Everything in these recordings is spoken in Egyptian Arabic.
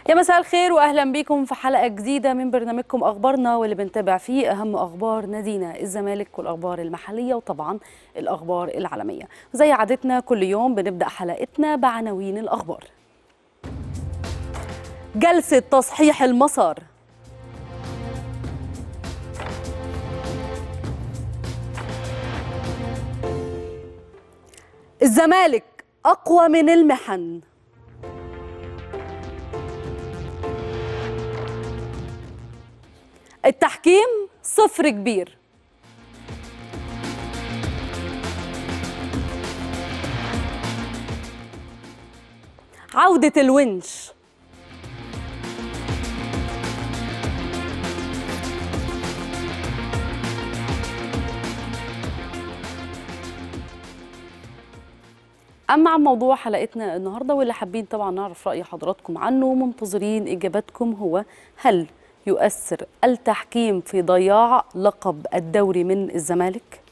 يا مساء الخير واهلا بكم في حلقه جديده من برنامجكم اخبارنا واللي بنتابع فيه اهم اخبار نادينا الزمالك والاخبار المحليه وطبعا الاخبار العالميه زي عادتنا كل يوم بنبدا حلقتنا بعناوين الاخبار جلسه تصحيح المسار الزمالك اقوى من المحن التحكيم صفر كبير عودة الونش أما عن موضوع حلقتنا النهاردة واللي حابين طبعا نعرف رأي حضراتكم عنه ومنتظرين إجاباتكم هو هل يؤثر التحكيم في ضياع لقب الدوري من الزمالك؟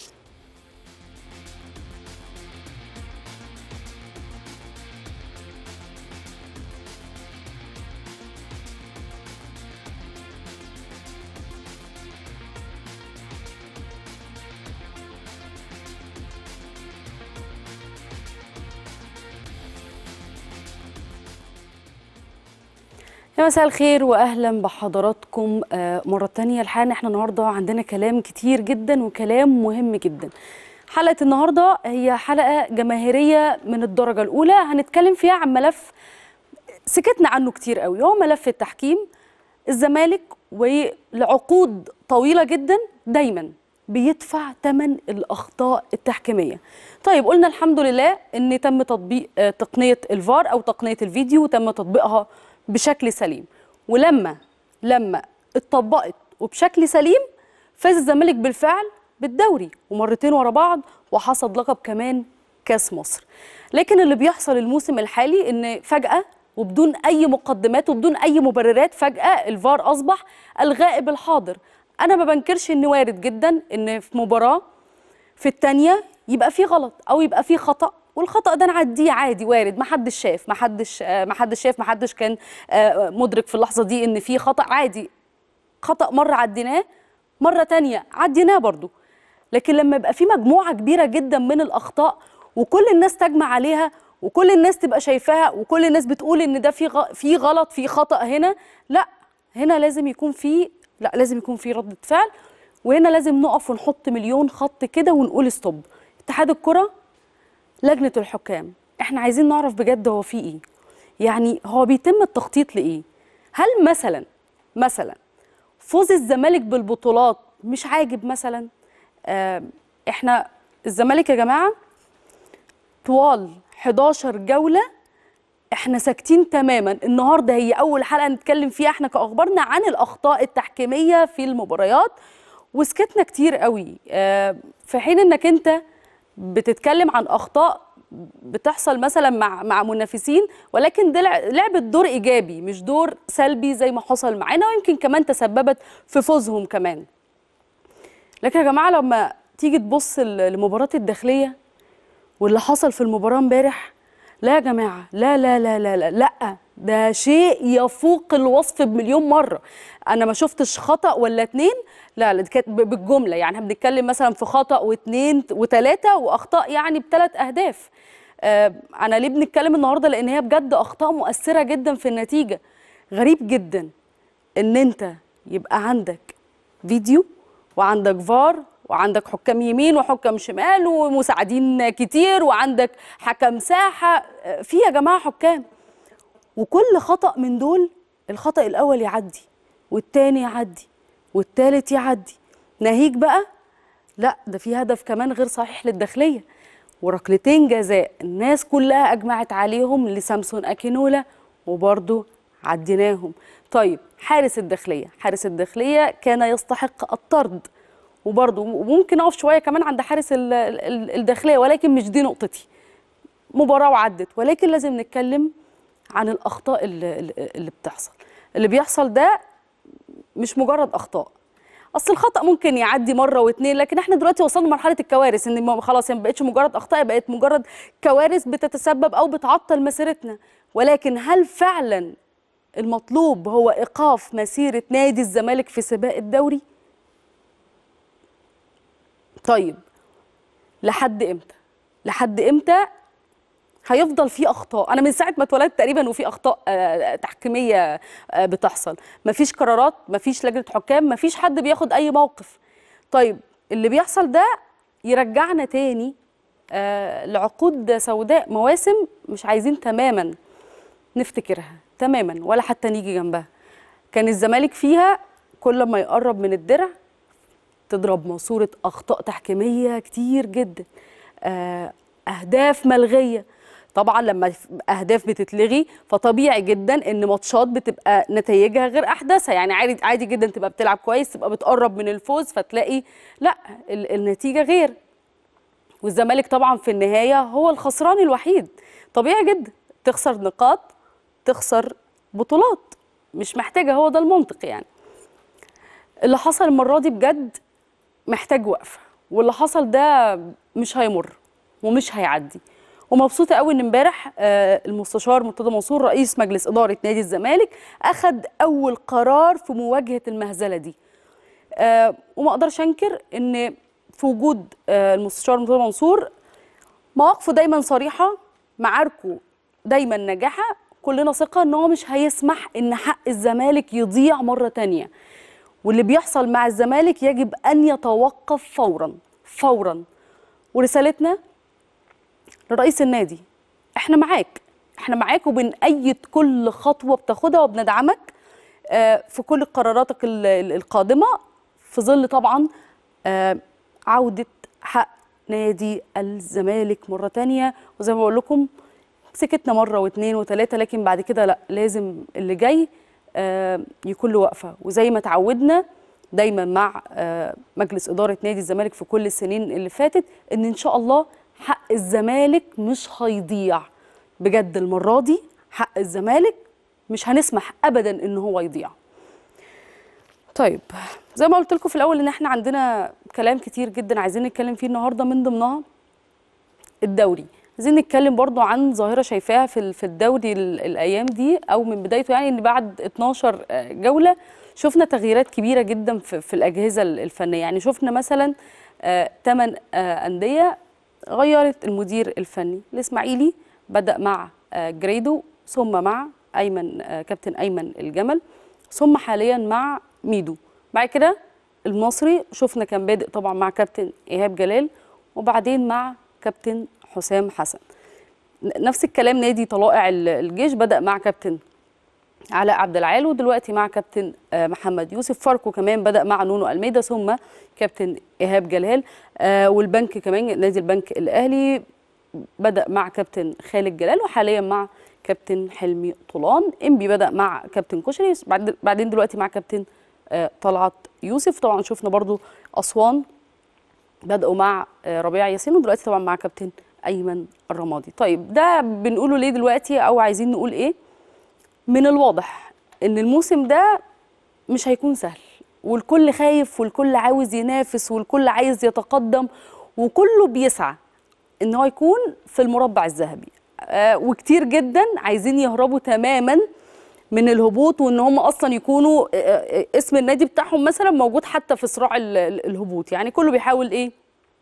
يا مساء الخير واهلا بحضراتكم آه، مره تانية الحقيقه احنا النهارده عندنا كلام كتير جدا وكلام مهم جدا حلقه النهارده هي حلقه جماهيريه من الدرجه الاولى هنتكلم فيها عن ملف سكتنا عنه كتير قوي هو ملف التحكيم الزمالك ولعقود طويله جدا دايما بيدفع ثمن الاخطاء التحكيميه طيب قلنا الحمد لله ان تم تطبيق آه، تقنيه الفار او تقنيه الفيديو تم تطبيقها بشكل سليم ولما لما اتطبقت وبشكل سليم فاز الزمالك بالفعل بالدوري ومرتين ورا بعض وحصد لقب كمان كاس مصر لكن اللي بيحصل الموسم الحالي ان فجأة وبدون اي مقدمات وبدون اي مبررات فجأة الفار اصبح الغائب الحاضر انا ما بنكرش ان وارد جدا ان في مباراة في الثانيه يبقى في غلط او يبقى في خطأ والخطأ ده نعديه عادي وارد ما حدش شاف ما حدش ما حدش شاف ما حدش كان آه، مدرك في اللحظة دي ان في خطأ عادي خطأ مرة عديناه مرة تانية عديناه برضو لكن لما يبقى في مجموعة كبيرة جدا من الأخطاء وكل الناس تجمع عليها وكل الناس تبقى شايفاها وكل الناس بتقول ان ده في غ... في غلط في خطأ هنا لا هنا لازم يكون في لا لازم يكون في ردة فعل وهنا لازم نقف ونحط مليون خط كده ونقول ستوب اتحاد الكرة لجنة الحكام احنا عايزين نعرف بجد هو في ايه يعني هو بيتم التخطيط لايه هل مثلا مثلا فوز الزمالك بالبطولات مش عاجب مثلا آه احنا الزمالك يا جماعة طوال 11 جولة احنا ساكتين تماما النهارده هي اول حلقه نتكلم فيها احنا كاخبارنا عن الاخطاء التحكيميه في المباريات وسكتنا كتير قوي آه، في حين انك انت بتتكلم عن اخطاء بتحصل مثلا مع مع منافسين ولكن ده لع- لعبت دور ايجابي مش دور سلبي زي ما حصل معانا ويمكن كمان تسببت في فوزهم كمان لكن يا جماعه لما تيجي تبص ل- لمباراه الداخليه واللي حصل في المباراه امبارح لا يا جماعه لا لا لا لا لا, لا. ده شيء يفوق الوصف بمليون مره انا ما شفتش خطا ولا اتنين لا لا دي كانت ب- بالجمله يعني احنا بنتكلم مثلا في خطا واثنين وثلاثه واخطاء يعني بثلاث اهداف آه انا ليه بنتكلم النهارده لان هي بجد اخطاء مؤثره جدا في النتيجه غريب جدا ان انت يبقى عندك فيديو وعندك فار وعندك حكام يمين وحكام شمال ومساعدين كتير وعندك حكم ساحه آه، في يا جماعه حكام وكل خطأ من دول الخطأ الأول يعدي والتاني يعدي والتالت يعدي ناهيك بقى لا ده في هدف كمان غير صحيح للداخلية وركلتين جزاء الناس كلها أجمعت عليهم لسامسون أكينولا وبرضه عديناهم طيب حارس الداخلية حارس الداخلية كان يستحق الطرد وبرضه وممكن أقف شوية كمان عند حارس ال- ال- الداخلية ولكن مش دي نقطتي مباراة وعدت ولكن لازم نتكلم عن الأخطاء اللي, اللي- اللي بتحصل اللي بيحصل ده مش مجرد أخطاء اصل الخطا ممكن يعدي مره واتنين لكن احنا دلوقتي وصلنا لمرحله الكوارث ان ما- خلاص يعني ما بقتش مجرد اخطاء بقت مجرد كوارث بتتسبب او بتعطل مسيرتنا ولكن هل فعلا المطلوب هو ايقاف مسيره نادي الزمالك في سباق الدوري طيب لحد امتى لحد امتى هيفضل في اخطاء انا من ساعه ما اتولدت تقريبا وفي اخطاء آه، تحكيميه آه، بتحصل مفيش قرارات مفيش لجنه حكام مفيش حد بياخد اي موقف طيب اللي بيحصل ده يرجعنا تاني آه، لعقود سوداء مواسم مش عايزين تماما نفتكرها تماما ولا حتى نيجي جنبها كان الزمالك فيها كل ما يقرب من الدرع تضرب ماسورة أخطاء تحكيمية كتير جدا آه، أهداف ملغية طبعا لما أهداف بتتلغي فطبيعي جدا إن ماتشات بتبقى نتائجها غير أحداثها يعني عادي عادي جدا تبقى بتلعب كويس تبقى بتقرب من الفوز فتلاقي لا ال- النتيجة غير والزمالك طبعا في النهاية هو الخسران الوحيد طبيعي جدا تخسر نقاط تخسر بطولات مش محتاجة هو ده المنطق يعني اللي حصل المرة دي بجد محتاج وقفة واللي حصل ده مش هيمر ومش هيعدي ومبسوطة قوي ان امبارح آه، المستشار مرتضى منصور رئيس مجلس إدارة نادي الزمالك أخد أول قرار في مواجهة المهزلة دي آه، وما اقدرش انكر ان في وجود آه، المستشار مرتضى منصور مواقفه دايما صريحه معاركه دايما ناجحه كلنا ثقه ان هو مش هيسمح ان حق الزمالك يضيع مره تانية واللي بيحصل مع الزمالك يجب ان يتوقف فورا فورا ورسالتنا لرئيس النادي احنا معاك احنا معاك وبنأيد كل خطوه بتاخدها وبندعمك آه، في كل قراراتك ال- ال- القادمه في ظل طبعا آه، عوده حق نادي الزمالك مره تانية وزي ما بقول لكم سكتنا مره واثنين وثلاثه لكن بعد كده لا لازم اللي جاي آه، يكون له وقفه وزي ما تعودنا دايما مع آه، مجلس اداره نادي الزمالك في كل السنين اللي فاتت ان ان شاء الله حق الزمالك مش هيضيع بجد المره دي حق الزمالك مش هنسمح ابدا ان هو يضيع طيب زي ما قلت لكم في الاول ان احنا عندنا كلام كتير جدا عايزين نتكلم فيه النهارده من ضمنها الدوري عايزين نتكلم برضو عن ظاهره شايفاها في ال- في الدوري ال- الايام دي او من بدايته يعني ان بعد 12 آه، جوله شفنا تغييرات كبيره جدا في, في الاجهزه ال- الفنيه يعني شفنا مثلا ثمان انديه غيرت المدير الفني الاسماعيلي بدا مع آه، جريدو ثم مع ايمن آه، كابتن ايمن الجمل ثم حاليا مع ميدو بعد كده المصري شفنا كان بادئ طبعا مع كابتن ايهاب جلال وبعدين مع كابتن حسام حسن ن- نفس الكلام نادي طلائع ال- الجيش بدا مع كابتن علاء عبد العال ودلوقتي مع كابتن آه، محمد يوسف فاركو كمان بدا مع نونو الميدا ثم كابتن ايهاب جلال آه، والبنك كمان نادي البنك الاهلي بدا مع كابتن خالد جلال وحاليا مع كابتن حلمي طولان انبي بدا مع كابتن كشري بعد- بعدين دلوقتي مع كابتن آه، طلعت يوسف طبعا شفنا برضو اسوان بدأوا مع آه، ربيع ياسين ودلوقتي طبعا مع كابتن ايمن الرمادي طيب ده بنقوله ليه دلوقتي او عايزين نقول ايه من الواضح ان الموسم ده مش هيكون سهل والكل خايف والكل عاوز ينافس والكل عايز يتقدم وكله بيسعى ان هو يكون في المربع الذهبي آه وكتير جدا عايزين يهربوا تماما من الهبوط وان هم اصلا يكونوا آه، آه، اسم النادي بتاعهم مثلا موجود حتى في صراع ال- ال- الهبوط يعني كله بيحاول ايه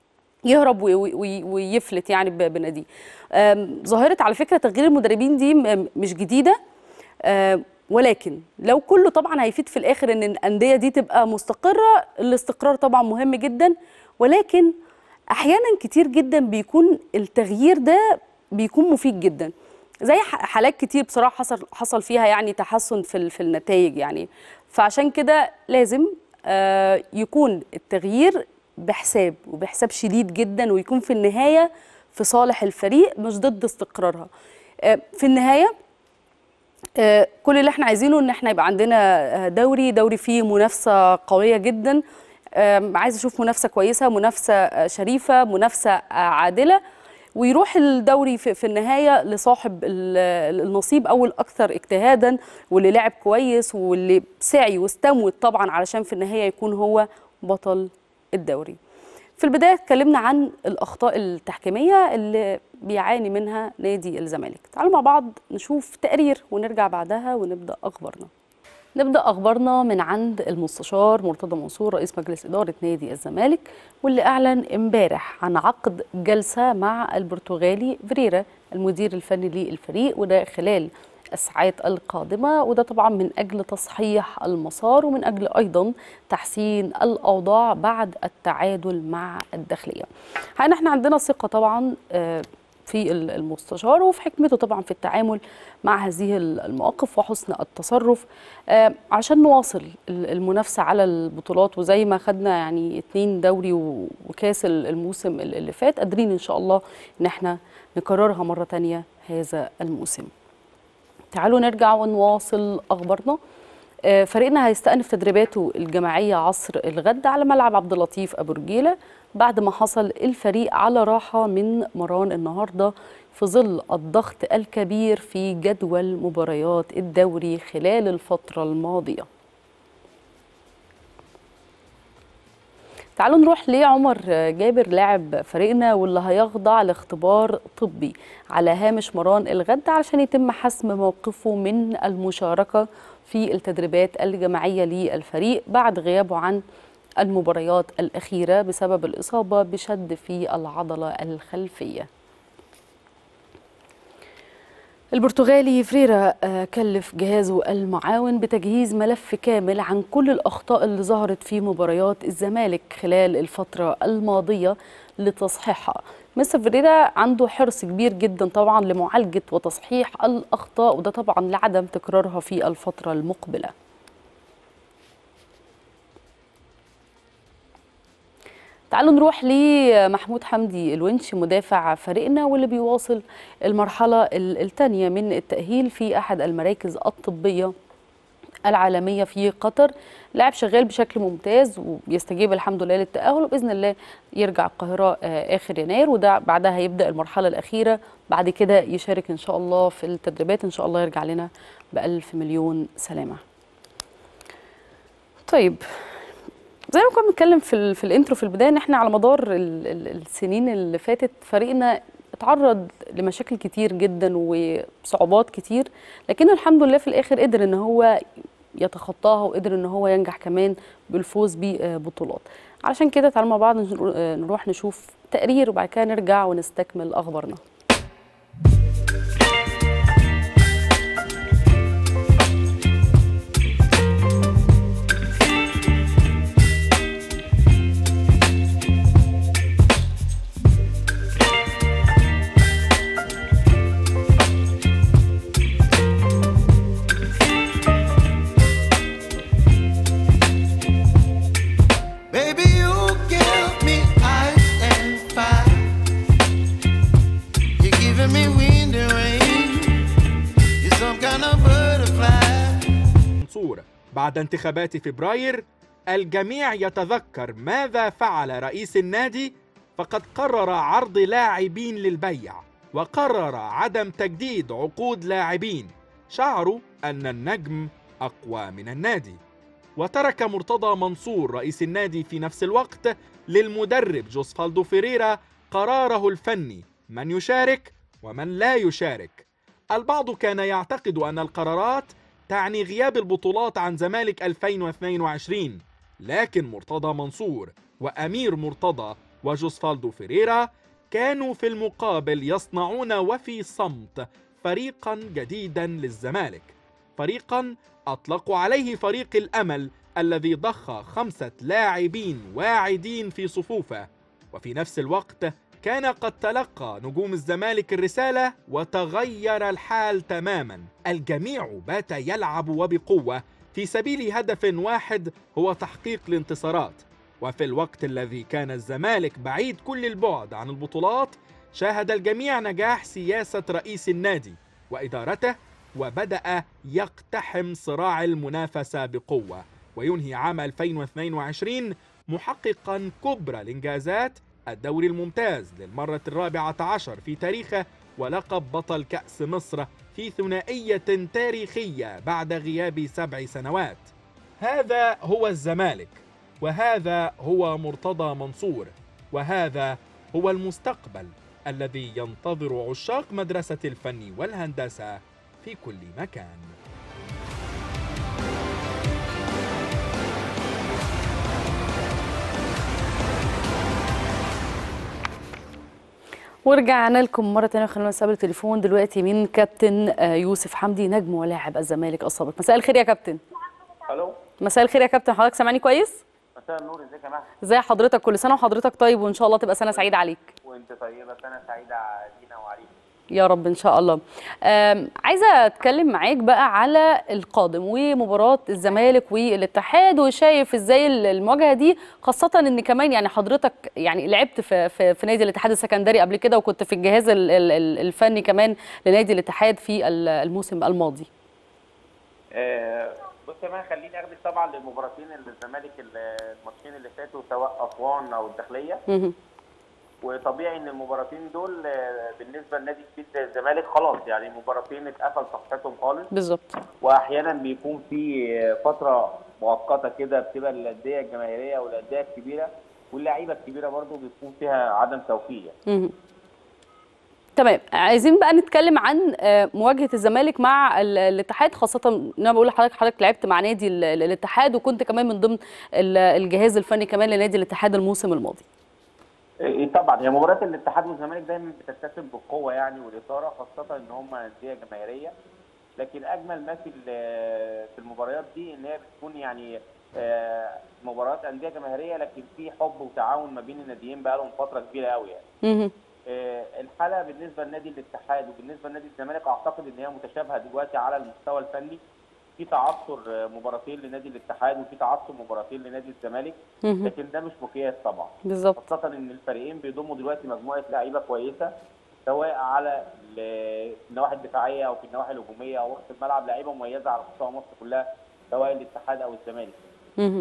يهرب وي- وي- ويفلت يعني ب- بناديه آم، ظاهره على فكره تغيير المدربين دي م- مش جديده آم، ولكن لو كله طبعا هيفيد في الاخر ان الانديه دي تبقى مستقره الاستقرار طبعا مهم جدا ولكن احيانا كتير جدا بيكون التغيير ده بيكون مفيد جدا زي ح- حالات كتير بصراحه حصل حصل فيها يعني تحسن في ال- في النتائج يعني فعشان كده لازم آه، يكون التغيير بحساب وبحساب شديد جدا ويكون في النهايه في صالح الفريق مش ضد استقرارها آه، في النهايه آه، كل اللي احنا عايزينه ان احنا يبقى عندنا آه، دوري دوري فيه منافسه قويه جدا آم، عايز اشوف منافسه كويسه منافسه آه، شريفه منافسه آه، عادله ويروح الدوري في, في النهايه لصاحب ال- النصيب او الاكثر اجتهادا واللي لعب كويس واللي سعي واستموت طبعا علشان في النهايه يكون هو بطل الدوري في البدايه اتكلمنا عن الاخطاء التحكيميه اللي بيعاني منها نادي الزمالك تعالوا مع بعض نشوف تقرير ونرجع بعدها ونبدا اخبارنا نبدا اخبارنا من عند المستشار مرتضى منصور رئيس مجلس اداره نادي الزمالك واللي اعلن امبارح عن عقد جلسه مع البرتغالي فريرا المدير الفني للفريق وده خلال الساعات القادمة وده طبعا من أجل تصحيح المسار ومن أجل أيضا تحسين الأوضاع بعد التعادل مع الداخلية يعني احنا عندنا ثقة طبعا في المستشار وفي حكمته طبعا في التعامل مع هذه المواقف وحسن التصرف عشان نواصل المنافسة على البطولات وزي ما خدنا يعني اتنين دوري وكاس الموسم اللي فات قادرين إن شاء الله إن احنا نكررها مرة تانية هذا الموسم تعالوا نرجع ونواصل اخبارنا فريقنا هيستأنف تدريباته الجماعيه عصر الغد على ملعب عبد اللطيف ابو رجيله بعد ما حصل الفريق على راحه من مران النهارده في ظل الضغط الكبير في جدول مباريات الدوري خلال الفتره الماضيه تعالوا نروح لعمر جابر لاعب فريقنا واللي هيخضع لاختبار طبي على هامش مران الغد علشان يتم حسم موقفه من المشاركة في التدريبات الجماعية للفريق بعد غيابه عن المباريات الأخيرة بسبب الإصابة بشد في العضلة الخلفية البرتغالي فريرا كلف جهازه المعاون بتجهيز ملف كامل عن كل الأخطاء اللي ظهرت في مباريات الزمالك خلال الفترة الماضية لتصحيحها مستر فريرا عنده حرص كبير جدا طبعا لمعالجة وتصحيح الأخطاء وده طبعا لعدم تكرارها في الفترة المقبلة تعالوا نروح لمحمود حمدي الونش مدافع فريقنا واللي بيواصل المرحلة الثانية من التأهيل في أحد المراكز الطبية العالمية في قطر لاعب شغال بشكل ممتاز وبيستجيب الحمد لله للتأهل وبإذن الله يرجع القاهرة آخر يناير وده بعدها هيبدأ المرحلة الأخيرة بعد كده يشارك إن شاء الله في التدريبات إن شاء الله يرجع لنا بألف مليون سلامة طيب زي ما كنا بنتكلم في ال في الانترو في البدايه ان احنا على مدار ال ال السنين اللي فاتت فريقنا اتعرض لمشاكل كتير جدا وصعوبات كتير لكن الحمد لله في الاخر قدر ان هو يتخطاها وقدر ان هو ينجح كمان بالفوز ببطولات علشان كده تعالوا مع بعض نروح نشوف تقرير وبعد كده نرجع ونستكمل اخبارنا بعد انتخابات فبراير الجميع يتذكر ماذا فعل رئيس النادي فقد قرر عرض لاعبين للبيع وقرر عدم تجديد عقود لاعبين شعروا ان النجم اقوى من النادي وترك مرتضى منصور رئيس النادي في نفس الوقت للمدرب جوسفالدو فيريرا قراره الفني من يشارك ومن لا يشارك البعض كان يعتقد ان القرارات تعني غياب البطولات عن زمالك 2022 لكن مرتضى منصور وأمير مرتضى وجوسفالدو فيريرا كانوا في المقابل يصنعون وفي صمت فريقا جديدا للزمالك فريقا أطلقوا عليه فريق الأمل الذي ضخ خمسة لاعبين واعدين في صفوفه وفي نفس الوقت كان قد تلقى نجوم الزمالك الرسالة وتغير الحال تماما الجميع بات يلعب وبقوة في سبيل هدف واحد هو تحقيق الانتصارات وفي الوقت الذي كان الزمالك بعيد كل البعد عن البطولات شاهد الجميع نجاح سياسة رئيس النادي وإدارته وبدأ يقتحم صراع المنافسة بقوة وينهي عام 2022 محققا كبرى الإنجازات الدوري الممتاز للمرة الرابعة عشر في تاريخه ولقب بطل كأس مصر في ثنائية تاريخية بعد غياب سبع سنوات هذا هو الزمالك وهذا هو مرتضى منصور وهذا هو المستقبل الذي ينتظر عشاق مدرسة الفن والهندسة في كل مكان ورجعنا لكم مرة تانية خلينا نستقبل تليفون دلوقتي من كابتن آه، يوسف حمدي نجم ولاعب الزمالك السابق مساء الخير يا كابتن الو مساء الخير يا كابتن حضرتك سامعني كويس مساء النور ازيك يا مهدي ازي حضرتك كل سنة وحضرتك طيب وان شاء الله تبقى سنة سعيدة عليك وانت طيبه سنه سعيده علينا وعليك يا رب ان شاء الله آم، عايزه اتكلم معاك بقى على القادم ومباراه الزمالك والاتحاد وشايف ازاي ال- المواجهه دي خاصه ان كمان يعني حضرتك يعني لعبت في في, في نادي الاتحاد السكندري قبل كده وكنت في الجهاز ال- ال- ال- الفني كمان لنادي الاتحاد في ال- الموسم الماضي آه بص يا مان خليني اخدك طبعا للمباراتين اللي الزمالك الماتشين اللي فاتوا سواء اسوان او الداخليه مهم. وطبيعي ان المباراتين دول آه، بالنسبه لنادي جديد زي الزمالك خلاص يعني مباراتين اتقفل صفحتهم خالص بالظبط واحيانا بيكون في فتره مؤقته كده بتبقى الانديه الجماهيريه والانديه الكبيره واللعيبه الكبيره برضو بيكون فيها عدم توفيق يعني. مهم. تمام عايزين بقى نتكلم عن آه، مواجهه الزمالك مع ال- الاتحاد خاصه ان انا بقول لحضرتك حضرتك لعبت مع نادي ال- ال- الاتحاد وكنت كمان من ضمن ال- الجهاز الفني كمان لنادي الاتحاد الموسم الماضي إيه طبعا هي مباريات الاتحاد والزمالك دايما بتتسم بالقوه يعني والاثاره خاصه ان هم انديه جماهيريه لكن اجمل ما في ال- في المباريات دي ان هي بتكون يعني آه، مباريات انديه جماهيريه لكن في حب وتعاون ما بين الناديين بقى لهم فتره كبيره قوي يعني مهم. آه، الحاله بالنسبه لنادي الاتحاد وبالنسبه لنادي الزمالك اعتقد ان هي متشابهه دلوقتي على المستوى الفني في تعثر آه، مباراتين لنادي الاتحاد وفي تعثر مباراتين لنادي الزمالك مهم. لكن ده مش مقياس طبعا بالظبط خاصة إن الفريقين بيضموا دلوقتي مجموعة لعيبة كويسة سواء على ال- النواحي الدفاعية أو في النواحي الهجومية أو وسط الملعب لعيبة مميزة على مستوى مصر كلها سواء الاتحاد أو الزمالك. مهم.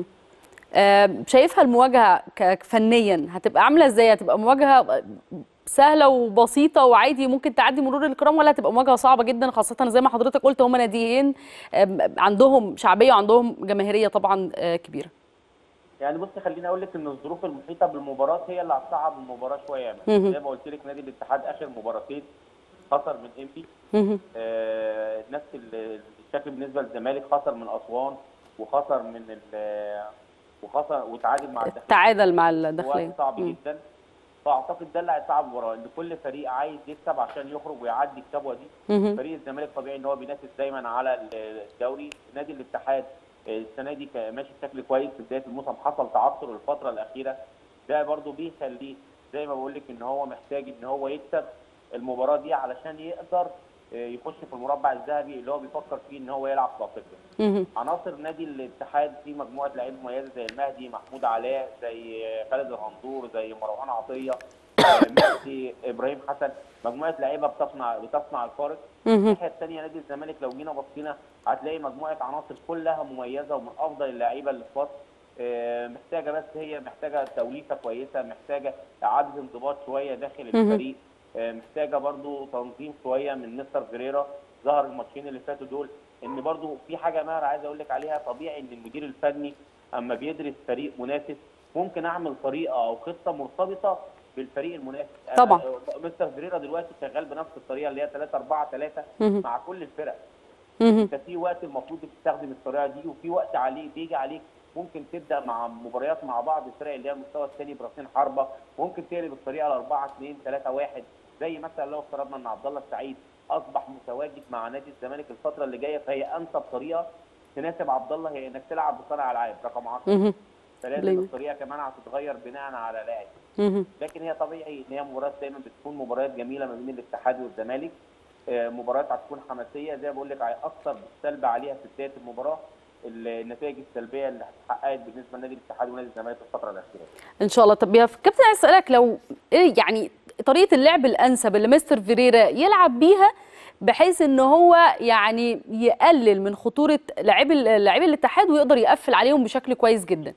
آه، شايفها المواجهه ك- فنيا هتبقى عامله ازاي هتبقى مواجهه سهله وبسيطه وعادي ممكن تعدي مرور الكرام ولا هتبقى مواجهه صعبه جدا خاصه زي ما حضرتك قلت هما ناديين آم، عندهم شعبيه وعندهم جماهيريه طبعا آه، كبيره يعني بص خليني أقول لك إن الظروف المحيطة بالمباراة هي اللي هتصعب المباراة شوية يعني. مهم. زي ما قلت لك نادي الاتحاد آخر مباراتين خسر من إنبي مهم. آه، نفس ال- الشكل بالنسبة للزمالك خسر من أسوان وخسر من ال- وخسر وتعادل مع الداخلية. تعادل مع وقت الداخليه صعب مم. جدا فاعتقد ده اللي هيصعب المباراه ان كل فريق عايز يكسب عشان يخرج ويعدي الكبوه دي مهم. فريق الزمالك طبيعي ان هو بينافس دايما على ال- الدوري نادي الاتحاد آه، السنه دي كان ماشي بشكل كويس في بدايه الموسم حصل تعثر الفتره الاخيره ده برضو بيخليه زي ما بقول لك ان هو محتاج ان هو يكسب المباراه دي علشان يقدر آه، يخش في المربع الذهبي اللي هو بيفكر فيه ان هو يلعب في افريقيا مهم. عناصر نادي الاتحاد في مجموعه لعيبه مميزه زي المهدي محمود علاء زي خالد الغندور زي مروان عطيه آه، مهدي ابراهيم حسن مجموعه لعيبه بتصنع بتصنع الفارق مهم. الناحيه الثانيه نادي الزمالك لو جينا بصينا هتلاقي مجموعه عناصر كلها مميزه ومن افضل اللعيبه اللي في مصر آه، محتاجه بس هي محتاجه توليفه كويسه محتاجه اعاده انضباط شويه داخل مهم. الفريق آه، محتاجه برضو تنظيم شويه من مستر فيريرا ظهر الماتشين اللي فاتوا دول ان برضو في حاجه ماهر عايز اقول لك عليها طبيعي ان المدير الفني اما بيدرس فريق منافس ممكن اعمل طريقه او خطه مرتبطه بالفريق المنافس أنا- طبعا. مستر فيريرا دلوقتي شغال بنفس الطريقه اللي هي 3 4 3 مهم. مع كل الفرق مهم. انت في وقت المفروض تستخدم الطريقه دي وفي وقت عليه بيجي عليك ممكن تبدا مع مباريات مع بعض الفرق اللي هي المستوى الثاني براسين حربه ممكن تقلب الطريقه ل 4 2 3 1 زي مثلا لو افترضنا ان عبد الله السعيد اصبح متواجد مع نادي الزمالك الفتره اللي جايه فهي انسب طريقه تناسب عبد الله هي انك تلعب بصانع العاب رقم 10 مهم. فلازم ليه؟ الطريقه كمان هتتغير بناء على لاعب مهم. لكن هي طبيعي ان هي مباريات دايما بتكون مباريات جميله ما بين الاتحاد والزمالك آه، مباريات هتكون حماسيه زي ما بقول لك هيأثر بالسلب عليها في بدايه المباراه النتائج السلبيه اللي اتحققت بالنسبه لنادي الاتحاد ونادي الزمالك في الفتره الاخيره. ان شاء الله طب يا كابتن عايز اسالك لو ايه يعني طريقه اللعب الانسب اللي مستر فيريرا يلعب بيها بحيث ان هو يعني يقلل من خطوره لاعبي لاعبي الاتحاد ويقدر يقفل عليهم بشكل كويس جدا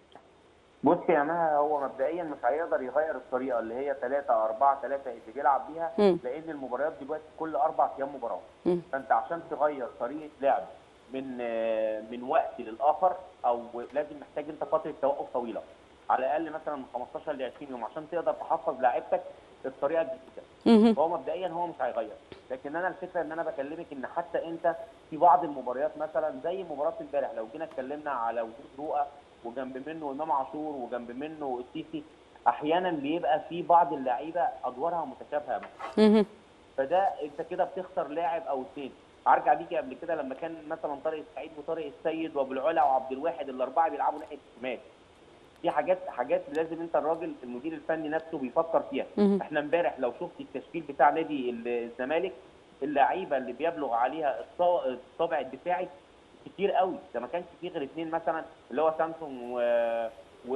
بص يا مها هو مبدئيا مش هيقدر يغير الطريقه اللي هي 3 4 3 اللي بيلعب بيها مم. لان المباريات دلوقتي كل اربع ايام مباراه مم. فانت عشان تغير طريقه لعب من آه، من وقت للاخر او لازم محتاج انت فتره توقف طويله على الاقل مثلا من 15 ل 20 يوم عشان تقدر تحفظ لاعيبتك الطريقه الجديده مهم. هو مبدئيا هو مش هيغير لكن انا الفكره ان انا بكلمك ان حتى انت في بعض المباريات مثلا زي مباراه امبارح لو جينا اتكلمنا على وجود رؤى وجنب منه امام عاشور وجنب منه السيسي احيانا بيبقى في بعض اللعيبه ادوارها متشابهه مهم. فده انت كده بتخسر لاعب او اثنين ارجع بيكي قبل كده لما كان مثلا طارق السعيد وطارق السيد وابو العلا وعبد الواحد الاربعه بيلعبوا ناحيه الشمال دي حاجات حاجات لازم انت الراجل المدير الفني نفسه بيفكر فيها مهم. احنا امبارح لو شفت التشكيل بتاع نادي الزمالك اللعيبه اللي بيبلغ عليها الصا- الطابع الدفاعي كتير قوي ده ما كانش فيه غير اثنين مثلا اللي هو سامسون و و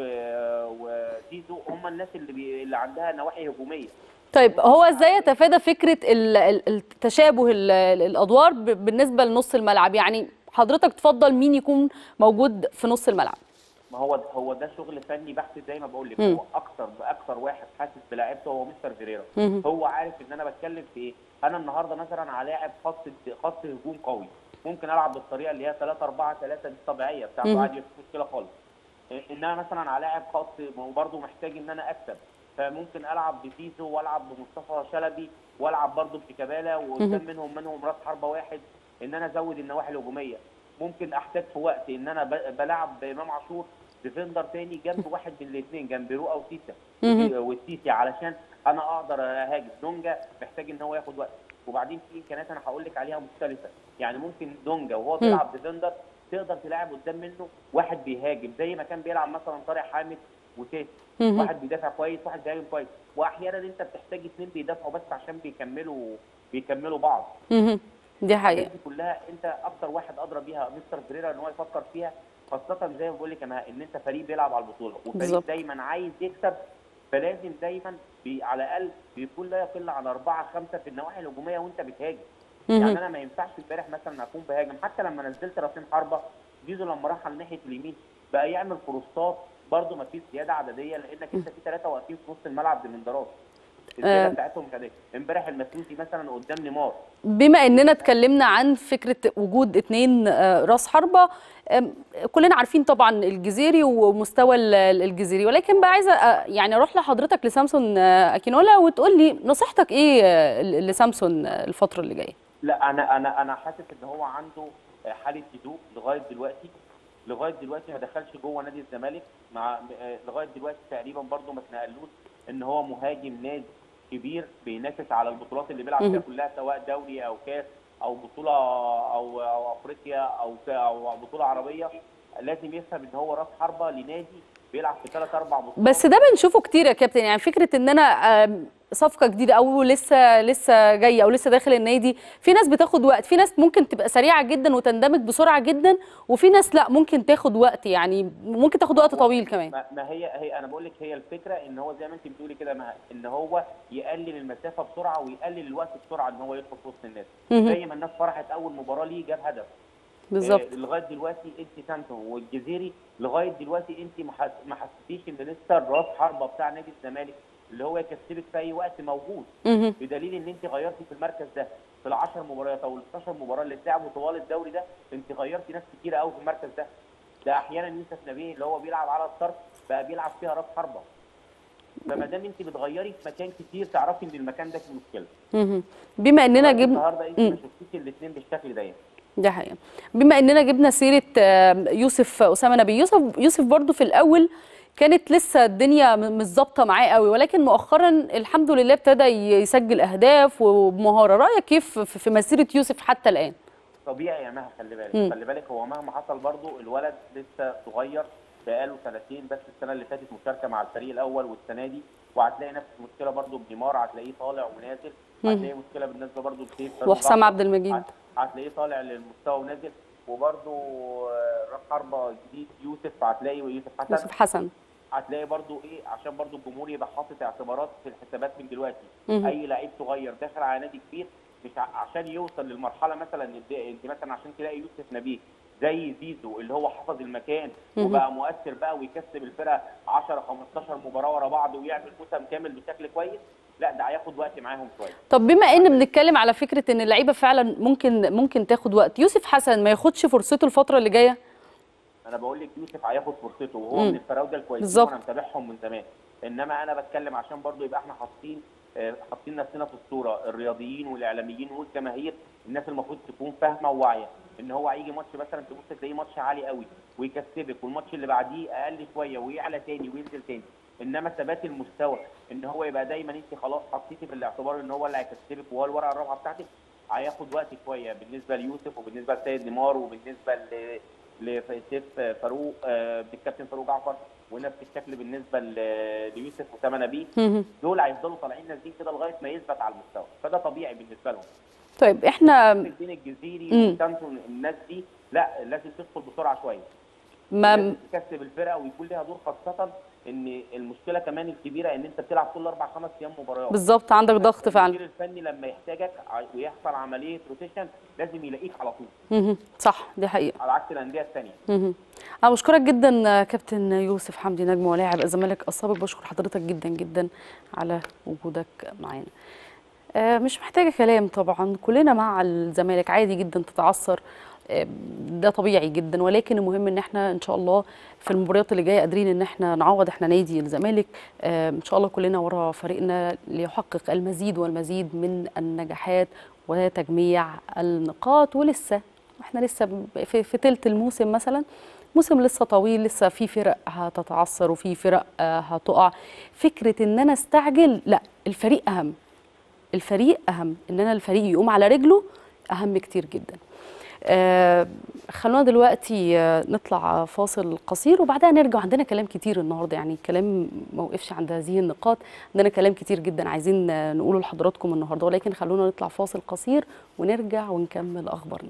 وزيزو هم الناس اللي بي... اللي عندها نواحي هجوميه طيب هو ازاي يتفادى فكره ال- ال- التشابه ال- ال- الادوار ب- بالنسبه لنص الملعب يعني حضرتك تفضل مين يكون موجود في نص الملعب ما هو هو ده شغل فني بحت زي ما بقول لك مم. هو اكتر باكتر واحد حاسس بلاعيبته هو مستر فيريرا مهم. هو عارف ان انا بتكلم في ايه انا النهارده مثلا هلاعب خط خط هجوم قوي ممكن العب بالطريقه اللي هي 3 4 3 دي الطبيعيه بتاعته مم. عادي مفيش مشكله خالص ان انا مثلا هلاعب خط برضه محتاج ان انا اكسب فممكن العب بزيزو والعب بمصطفى شلبي والعب برضه بشيكابالا وقدام منهم منهم راس حربه واحد ان انا ازود النواحي الهجوميه ممكن احتاج في وقت ان انا ب- بلعب بامام عاشور ديفندر تاني جنب واحد من الاثنين جنب رؤى وسيسا مهم. والسيسي علشان انا اقدر اهاجم دونجا محتاج ان هو ياخد وقت وبعدين في امكانيات انا هقول لك عليها مختلفه يعني ممكن دونجا وهو بيلعب ديفندر تقدر تلعب قدام منه واحد بيهاجم زي ما كان بيلعب مثلا طارق حامد وتيس مهم. واحد بيدافع كويس واحد بيهاجم كويس واحيانا انت بتحتاج اثنين بيدافعوا بس عشان بيكملوا بيكملوا بعض مهم. دي الحاجات حقيقه دي كلها انت اكتر واحد ادرى بيها مستر فيريرا ان هو يفكر فيها خاصه زي ما بقول لك انا ان انت فريق بيلعب على البطوله وفريق بالظبط. دايما عايز يكسب فلازم دايما بي على الاقل بيكون لا يقل عن اربعه خمسه في النواحي الهجوميه وانت بتهاجم يعني مهم. انا ما ينفعش امبارح مثلا اكون بهاجم حتى لما نزلت راسين حربه زيزو لما راح على ناحيه اليمين بقى يعمل كروسات برده ما فيش زياده عدديه لانك انت في ثلاثه واقفين في نص الملعب ديمندرات الزياده آه. بتاعتهم كده امبارح المسلوسي مثلا قدام نيمار بما اننا اتكلمنا عن فكره وجود اتنين آه، راس حربه آم، كلنا عارفين طبعا الجزيري ومستوى ال- الجزيري ولكن بقى عايزه آه، يعني اروح لحضرتك لسامسون آه، اكينولا وتقول لي نصيحتك ايه آه، ل- لسامسون آه، الفتره اللي جايه لا انا انا انا حاسس ان هو عنده حاله هدوء لغايه دلوقتي لغايه دلوقتي ما دخلش جوه نادي الزمالك مع آه، لغايه دلوقتي تقريبا برده ما اتنقلوش ان هو مهاجم نادي كبير بينافس على البطولات اللي بيلعب فيها مهم. كلها سواء دوري او كاس او بطوله او او افريقيا او ك- او بطوله عربيه لازم يفهم ان هو راس حربه لنادي بيلعب في ثلاث اربع بطولات بس ده بنشوفه كتير يا كابتن يعني فكره ان انا آم، صفقه جديده او لسه لسه جايه او لسه داخل النادي في ناس بتاخد وقت في ناس ممكن تبقى سريعه جدا وتندمج بسرعه جدا وفي ناس لا ممكن تاخد وقت يعني ممكن تاخد وقت طويل كمان ما ما هي هي انا بقول لك هي الفكره ان هو زي ما انت بتقولي كده ما- ان هو يقلل المسافه بسرعه ويقلل الوقت بسرعه ان هو يدخل في وسط الناس مهم. زي ما الناس فرحت اول مباراه ليه جاب هدف بالظبط آه، لغايه دلوقتي انت سامسون والجزيري لغايه دلوقتي انت ما حس- ما حسيتيش ان لسه الراس حربه بتاع نادي الزمالك اللي هو يكسبك في اي وقت موجود مهم. بدليل ان انت غيرتي في المركز ده في ال 10 مباريات او ال 12 مباراه اللي اتلعبوا طوال الدوري ده انت غيرتي ناس كتيره قوي في المركز ده ده احيانا يوسف نبيه اللي هو بيلعب على الطرف بقى بيلعب فيها راس حربه فما دام انت بتغيري في مكان كتير تعرفي ان المكان ده فيه مشكله مهم. بما اننا جبنا النهارده انت ما مم. شفتيش الاثنين بالشكل ده يعني. ده حقيقة بما اننا جبنا سيرة آم، يوسف أسامة نبي يوسف يوسف برضو في الأول كانت لسه الدنيا م- مش ظابطة معاه قوي ولكن مؤخرا الحمد لله ابتدى ي- يسجل أهداف وبمهارة رأيك كيف في في مسيرة يوسف حتى الآن؟ طبيعي يا مها خلي بالك مم. خلي بالك هو مهما حصل برضه الولد لسه صغير بقاله سنتين بس السنه اللي فاتت مشاركه مع الفريق الاول والسنه دي وهتلاقي نفس المشكله برضه بنيمار هتلاقيه طالع ونازل مم. هتلاقي مشكله بالنسبه برضه لسيف وحسام عبد المجيد هت- هتلاقيه طالع للمستوى ونازل وبرضه آه، راس حربه جديد يوسف هتلاقي يوسف حسن يوسف حسن هتلاقي برضو ايه عشان برضو الجمهور يبقى حاطط اعتبارات في الحسابات من دلوقتي مهم. اي لعيب صغير داخل على نادي كبير مش ع- عشان يوصل للمرحله مثلا إن ده- انت مثلا عشان تلاقي يوسف نبيه زي زيزو اللي هو حفظ المكان مهم. وبقى مؤثر بقى ويكسب الفرقه 10 15 مباراه ورا بعض ويعمل موسم كامل بشكل كويس لا ده هياخد وقت معاهم شويه طب بما ان بنتكلم على فكرة ان اللعيبة فعلا ممكن ممكن تاخد وقت يوسف حسن ما ياخدش فرصته الفترة اللي جاية؟ انا بقول لك يوسف هياخد فرصته وهو مم. من الفراوده الكويسين بالظبط. وانا متابعهم من زمان انما انا بتكلم عشان برضو يبقى احنا حاطين آه، حاطين نفسنا في الصوره الرياضيين والاعلاميين والجماهير الناس المفروض تكون فاهمه وواعيه ان هو هيجي ماتش مثلا تبص تلاقيه ماتش عالي قوي ويكسبك والماتش اللي بعديه اقل شويه ويعلى تاني وينزل تاني انما ثبات المستوى ان هو يبقى دايما انت خلاص حطيتي في الاعتبار ان هو اللي هيكسبك وهو الورقه الرابعه بتاعتك هياخد وقت شويه بالنسبه ليوسف وبالنسبه لسيد نيمار وبالنسبه ل لسيف فاروق آه، بالكابتن فاروق جعفر ونفس الشكل بالنسبه ل- ليوسف اسامه نبيه مهم. دول هيفضلوا طالعين نازلين كده لغايه ما يثبت على المستوى فده طبيعي بالنسبه لهم طيب احنا الدين الجزيري مم. وسامسون الناس دي لا لازم تدخل بسرعه شويه ما لازم تكسب الفرقه ويكون لها دور خاصه ان المشكله كمان الكبيره ان انت بتلعب كل اربع خمس ايام مباريات بالظبط عندك ضغط فعلا المدير الفني لما يحتاجك ع- ويحصل عمليه روتيشن لازم يلاقيك على طول مهم. صح دي حقيقه على عكس الانديه الثانيه مهم. انا بشكرك جدا كابتن يوسف حمدي نجم ولاعب الزمالك السابق بشكر حضرتك جدا جدا على وجودك معانا آه، مش محتاجه كلام طبعا كلنا مع الزمالك عادي جدا تتعثر آه، ده طبيعي جدا ولكن المهم ان احنا ان شاء الله في المباريات اللي جايه قادرين ان احنا نعوض احنا نادي الزمالك آه، ان شاء الله كلنا ورا فريقنا ليحقق المزيد والمزيد من النجاحات وتجميع النقاط ولسه احنا لسه ب- في, في تلت الموسم مثلا موسم لسه طويل لسه في فرق هتتعثر وفي فرق آه، هتقع فكره ان انا استعجل لا الفريق اهم الفريق اهم ان انا الفريق يقوم على رجله اهم كتير جدا آه خلونا دلوقتي آه، نطلع فاصل قصير وبعدها نرجع عندنا كلام كتير النهارده يعني الكلام ما وقفش عند هذه النقاط عندنا كلام كتير جدا عايزين آه، نقوله لحضراتكم النهارده ولكن خلونا نطلع فاصل قصير ونرجع ونكمل اخبارنا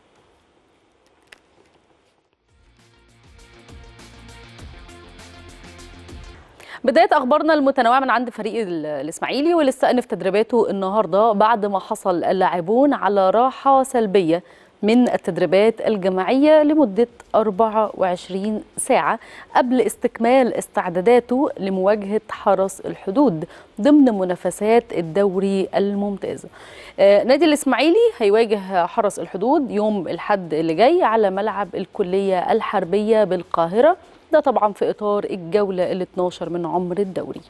بداية أخبارنا المتنوعة من عند فريق ال- الإسماعيلي واللي استأنف تدريباته النهاردة بعد ما حصل اللاعبون على راحة سلبية من التدريبات الجماعية لمدة 24 ساعة قبل استكمال استعداداته لمواجهة حرس الحدود ضمن منافسات الدوري الممتاز آه، نادي الإسماعيلي هيواجه حرس الحدود يوم الحد اللي جاي على ملعب الكلية الحربية بالقاهرة ده طبعا في إطار الجولة ال 12 من عمر الدوري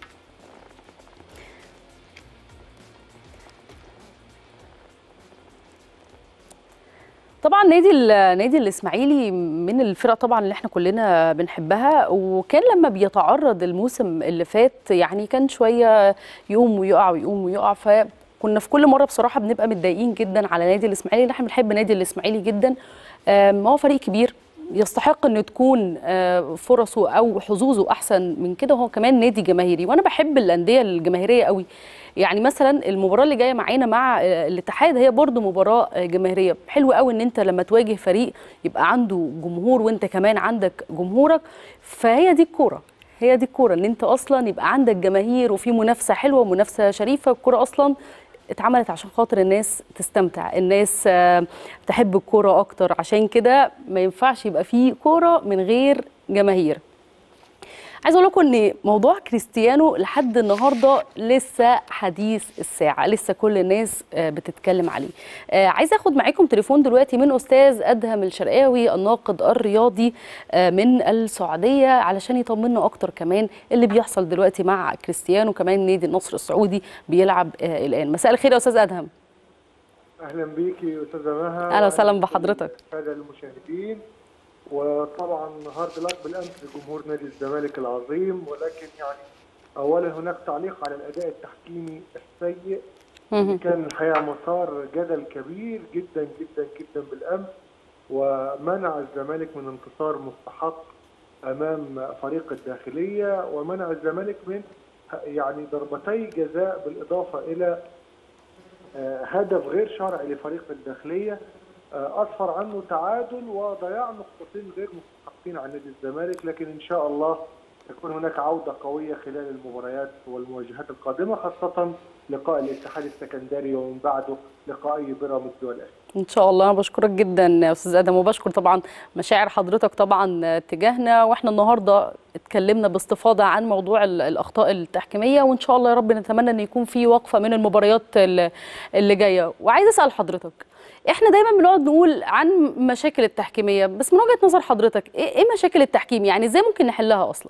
طبعا نادي ال- نادي الاسماعيلي من الفرق طبعا اللي احنا كلنا بنحبها وكان لما بيتعرض الموسم اللي فات يعني كان شويه يقوم ويقع ويقوم ويقع فكنا في كل مره بصراحه بنبقى متضايقين جدا على نادي الاسماعيلي لان احنا بنحب نادي الاسماعيلي جدا آم، هو فريق كبير يستحق ان تكون آه، فرصه او حظوظه احسن من كده وهو كمان نادي جماهيري وانا بحب الانديه الجماهيريه قوي يعني مثلا المباراه اللي جايه معانا مع آه، الاتحاد هي برضو مباراه آه، جماهيريه حلو قوي ان انت لما تواجه فريق يبقى عنده جمهور وانت كمان عندك جمهورك فهي دي الكوره هي دي الكوره ان انت اصلا يبقى عندك جماهير وفي منافسه حلوه ومنافسه شريفه الكوره اصلا اتعملت عشان خاطر الناس تستمتع الناس آه، تحب الكوره اكتر عشان كده ما ينفعش يبقى فيه كوره من غير جماهير عايزه اقول لكم ان موضوع كريستيانو لحد النهارده لسه حديث الساعه لسه كل الناس آه، بتتكلم عليه آه، عايزه اخد معاكم تليفون دلوقتي من استاذ ادهم الشرقاوي الناقد الرياضي آه، من السعوديه علشان يطمنا اكتر كمان اللي بيحصل دلوقتي مع كريستيانو كمان نادي النصر السعودي بيلعب آه، الان مساء الخير يا استاذ ادهم اهلا بيكي استاذه مها أهلا وسهلا بحضرتك. الساده المشاهدين وطبعا هارد لك بالامس لجمهور نادي الزمالك العظيم ولكن يعني اولا هناك تعليق على الاداء التحكيمي السيء اللي كان الحقيقه مثار جدل كبير جدا جدا جدا بالامس ومنع الزمالك من انتصار مستحق امام فريق الداخليه ومنع الزمالك من يعني ضربتي جزاء بالاضافه الى آه، هدف غير شرعي لفريق الداخليه آه، اسفر عنه تعادل وضياع نقطتين غير مستحقين عن نادي الزمالك لكن ان شاء الله تكون هناك عوده قويه خلال المباريات والمواجهات القادمه خاصه لقاء الاتحاد السكندري ومن بعده لقاء بيراميدز والاهلي. ان شاء الله انا بشكرك جدا يا استاذ ادم وبشكر طبعا مشاعر حضرتك طبعا تجاهنا واحنا النهارده اتكلمنا باستفاضه عن موضوع ال- الاخطاء التحكيميه وان شاء الله يا رب نتمنى ان يكون في وقفه من المباريات ال- اللي جايه وعايزه اسال حضرتك احنا دايما بنقعد نقول عن مشاكل التحكيميه بس من وجهه نظر حضرتك ايه إيه مشاكل التحكيم يعني ازاي ممكن نحلها اصلا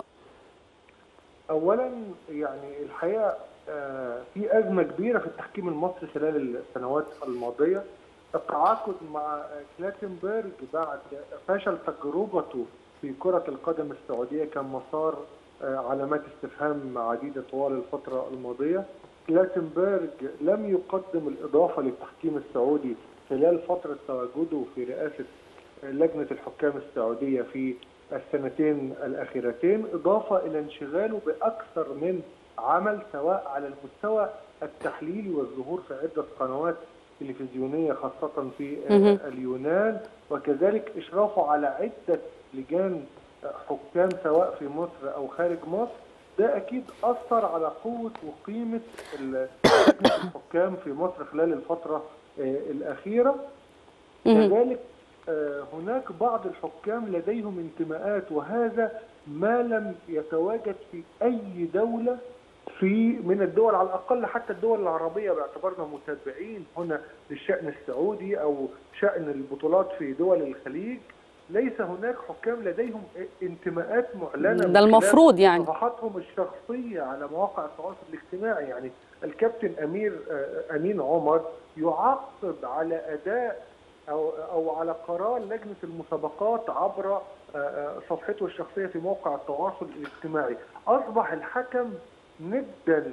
اولا يعني الحقيقه آه، في ازمه كبيره في التحكيم المصري خلال السنوات الماضيه التعاقد مع كلاتنبرج بعد فشل تجربته في كره القدم السعوديه كان مسار آه، علامات استفهام عديده طوال الفتره الماضيه كلاتنبرج لم يقدم الاضافه للتحكيم السعودي خلال فتره تواجده في رئاسه لجنه الحكام السعوديه في السنتين الاخيرتين اضافه الى انشغاله باكثر من عمل سواء على المستوى التحليلي والظهور في عده قنوات تلفزيونيه خاصه في مهم. اليونان وكذلك اشرافه على عده لجان حكام سواء في مصر او خارج مصر ده اكيد اثر على قوه وقيمه ال- لجنه الحكام في مصر خلال الفتره آه، الاخيره مهم. كذلك آه، هناك بعض الحكام لديهم انتماءات وهذا ما لم يتواجد في اي دوله في من الدول على الاقل حتى الدول العربيه باعتبارنا متابعين هنا للشان السعودي او شان البطولات في دول الخليج ليس هناك حكام لديهم انتماءات معلنه من ده خلال المفروض يعني صفحاتهم الشخصيه على مواقع التواصل الاجتماعي يعني الكابتن امير آه، امين عمر يعقب على اداء او او على قرار لجنه المسابقات عبر آه، آه، صفحته الشخصيه في موقع التواصل الاجتماعي اصبح الحكم ندا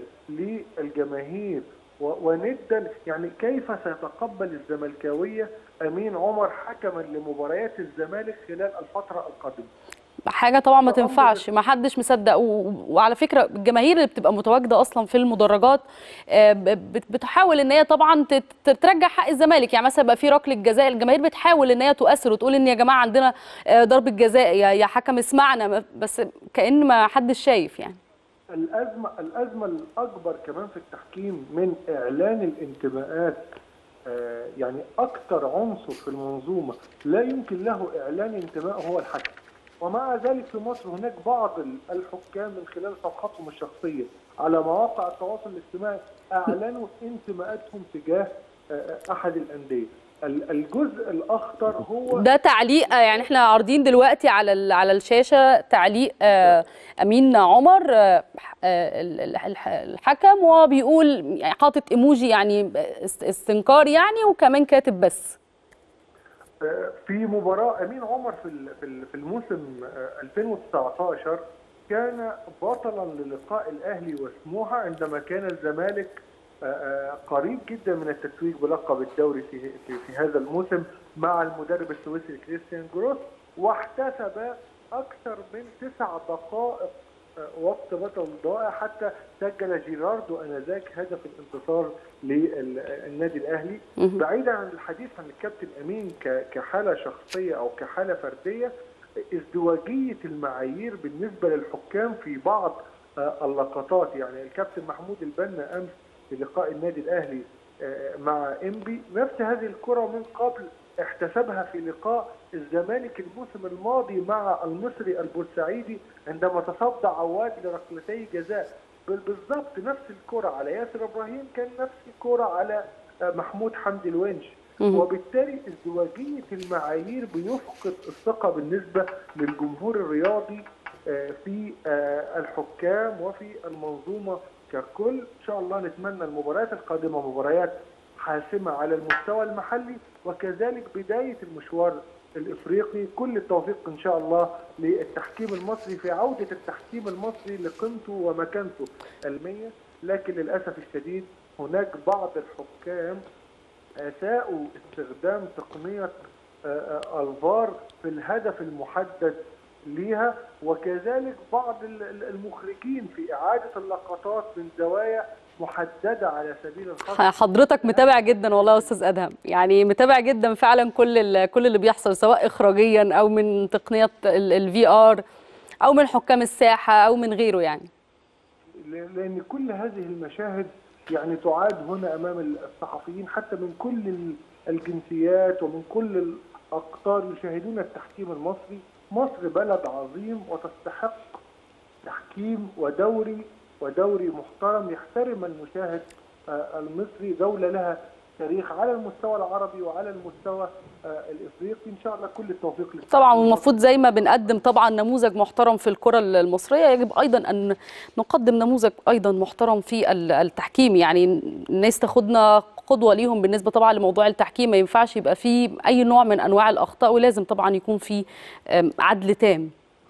للجماهير و- وندا يعني كيف سيتقبل الزملكاويه امين عمر حكما لمباريات الزمالك خلال الفتره القادمه حاجه طبعا ما فأمر تنفعش ما حدش مصدق و... وعلى فكره الجماهير اللي بتبقى متواجده اصلا في المدرجات آه، ب- بت- بتحاول ان هي طبعا ت- ت- ترجع حق الزمالك يعني مثلا بقى في ركله جزاء الجماهير بتحاول ان هي تؤثر وتقول ان يا جماعه عندنا آه، ضربه جزاء يا يا حكم اسمعنا ما- بس كأن ما حدش شايف يعني الازمه الازمه الاكبر كمان في التحكيم من اعلان الانتماءات آه، يعني اكثر عنصر في المنظومه لا يمكن له اعلان انتماء هو الحكم ومع ذلك في مصر هناك بعض ال- الحكام من خلال صفحاتهم الشخصيه على مواقع التواصل الاجتماعي اعلنوا انتماءاتهم تجاه آه، احد الانديه ال- الجزء الاخطر هو ده تعليق آه، يعني احنا عارضين دلوقتي على ال- على الشاشه تعليق آه، امين عمر آه، آه، ال- ال- الح- الحكم وهو بيقول يعني حاطط ايموجي يعني است- استنكار يعني وكمان كاتب بس في مباراة أمين عمر في ال- في ال- في الموسم آه، 2019 كان بطلا للقاء الأهلي وسموحة عندما كان الزمالك آه، آه، قريب جدا من التتويج بلقب الدوري في في, في هذا الموسم مع المدرب السويسري كريستيان جروس واحتسب أكثر من تسع دقائق آه، وقت بطل ضائع حتى سجل جيراردو انذاك هدف الانتصار للنادي الاهلي مهم. بعيدا عن الحديث عن الكابتن امين ك- كحاله شخصيه او كحاله فرديه ازدواجيه المعايير بالنسبه للحكام في بعض آه، اللقطات يعني الكابتن محمود البنا امس في لقاء النادي الاهلي آه، مع انبي نفس هذه الكره من قبل احتسبها في لقاء الزمالك الموسم الماضي مع المصري البورسعيدي عندما تصدى عواد لركلتي جزاء بال- بالضبط نفس الكره على ياسر ابراهيم كان نفس الكره على آه، محمود حمدي الونش مهم. وبالتالي ازدواجيه المعايير بيفقد الثقه بالنسبه للجمهور الرياضي آه، في آه، الحكام وفي المنظومه ككل ان شاء الله نتمنى المباريات القادمه مباريات حاسمه على المستوى المحلي وكذلك بدايه المشوار الافريقي كل التوفيق ان شاء الله للتحكيم المصري في عوده التحكيم المصري لقيمته ومكانته المية لكن للاسف الشديد هناك بعض الحكام اساءوا استخدام تقنيه آه، آه، الفار في الهدف المحدد ليها وكذلك بعض ال- ال- المخرجين في اعاده اللقطات من زوايا محدده على سبيل الخطا حضرتك متابع جدا والله يا استاذ ادهم يعني متابع جدا فعلا كل ال- كل اللي بيحصل سواء اخراجيا او من تقنيات الفي ار او من حكام الساحه او من غيره يعني لان كل هذه المشاهد يعني تعاد هنا امام الصحفيين حتى من كل ال- الجنسيات ومن كل الاقطار يشاهدون التحكيم المصري مصر بلد عظيم وتستحق تحكيم ودوري ودوري محترم يحترم المشاهد آه، المصري دولة لها تاريخ على المستوى العربي وعلى المستوى آه، الافريقي ان شاء الله كل التوفيق للتحكيم طبعا والمفروض زي ما بنقدم طبعا نموذج محترم في الكرة المصرية يجب أيضا أن نقدم نموذج أيضا محترم في ال- التحكيم يعني الناس تاخدنا قدوة ليهم بالنسبة طبعا لموضوع التحكيم ما ينفعش يبقى فيه أي نوع من أنواع الأخطاء ولازم طبعا يكون في أم، عدل تام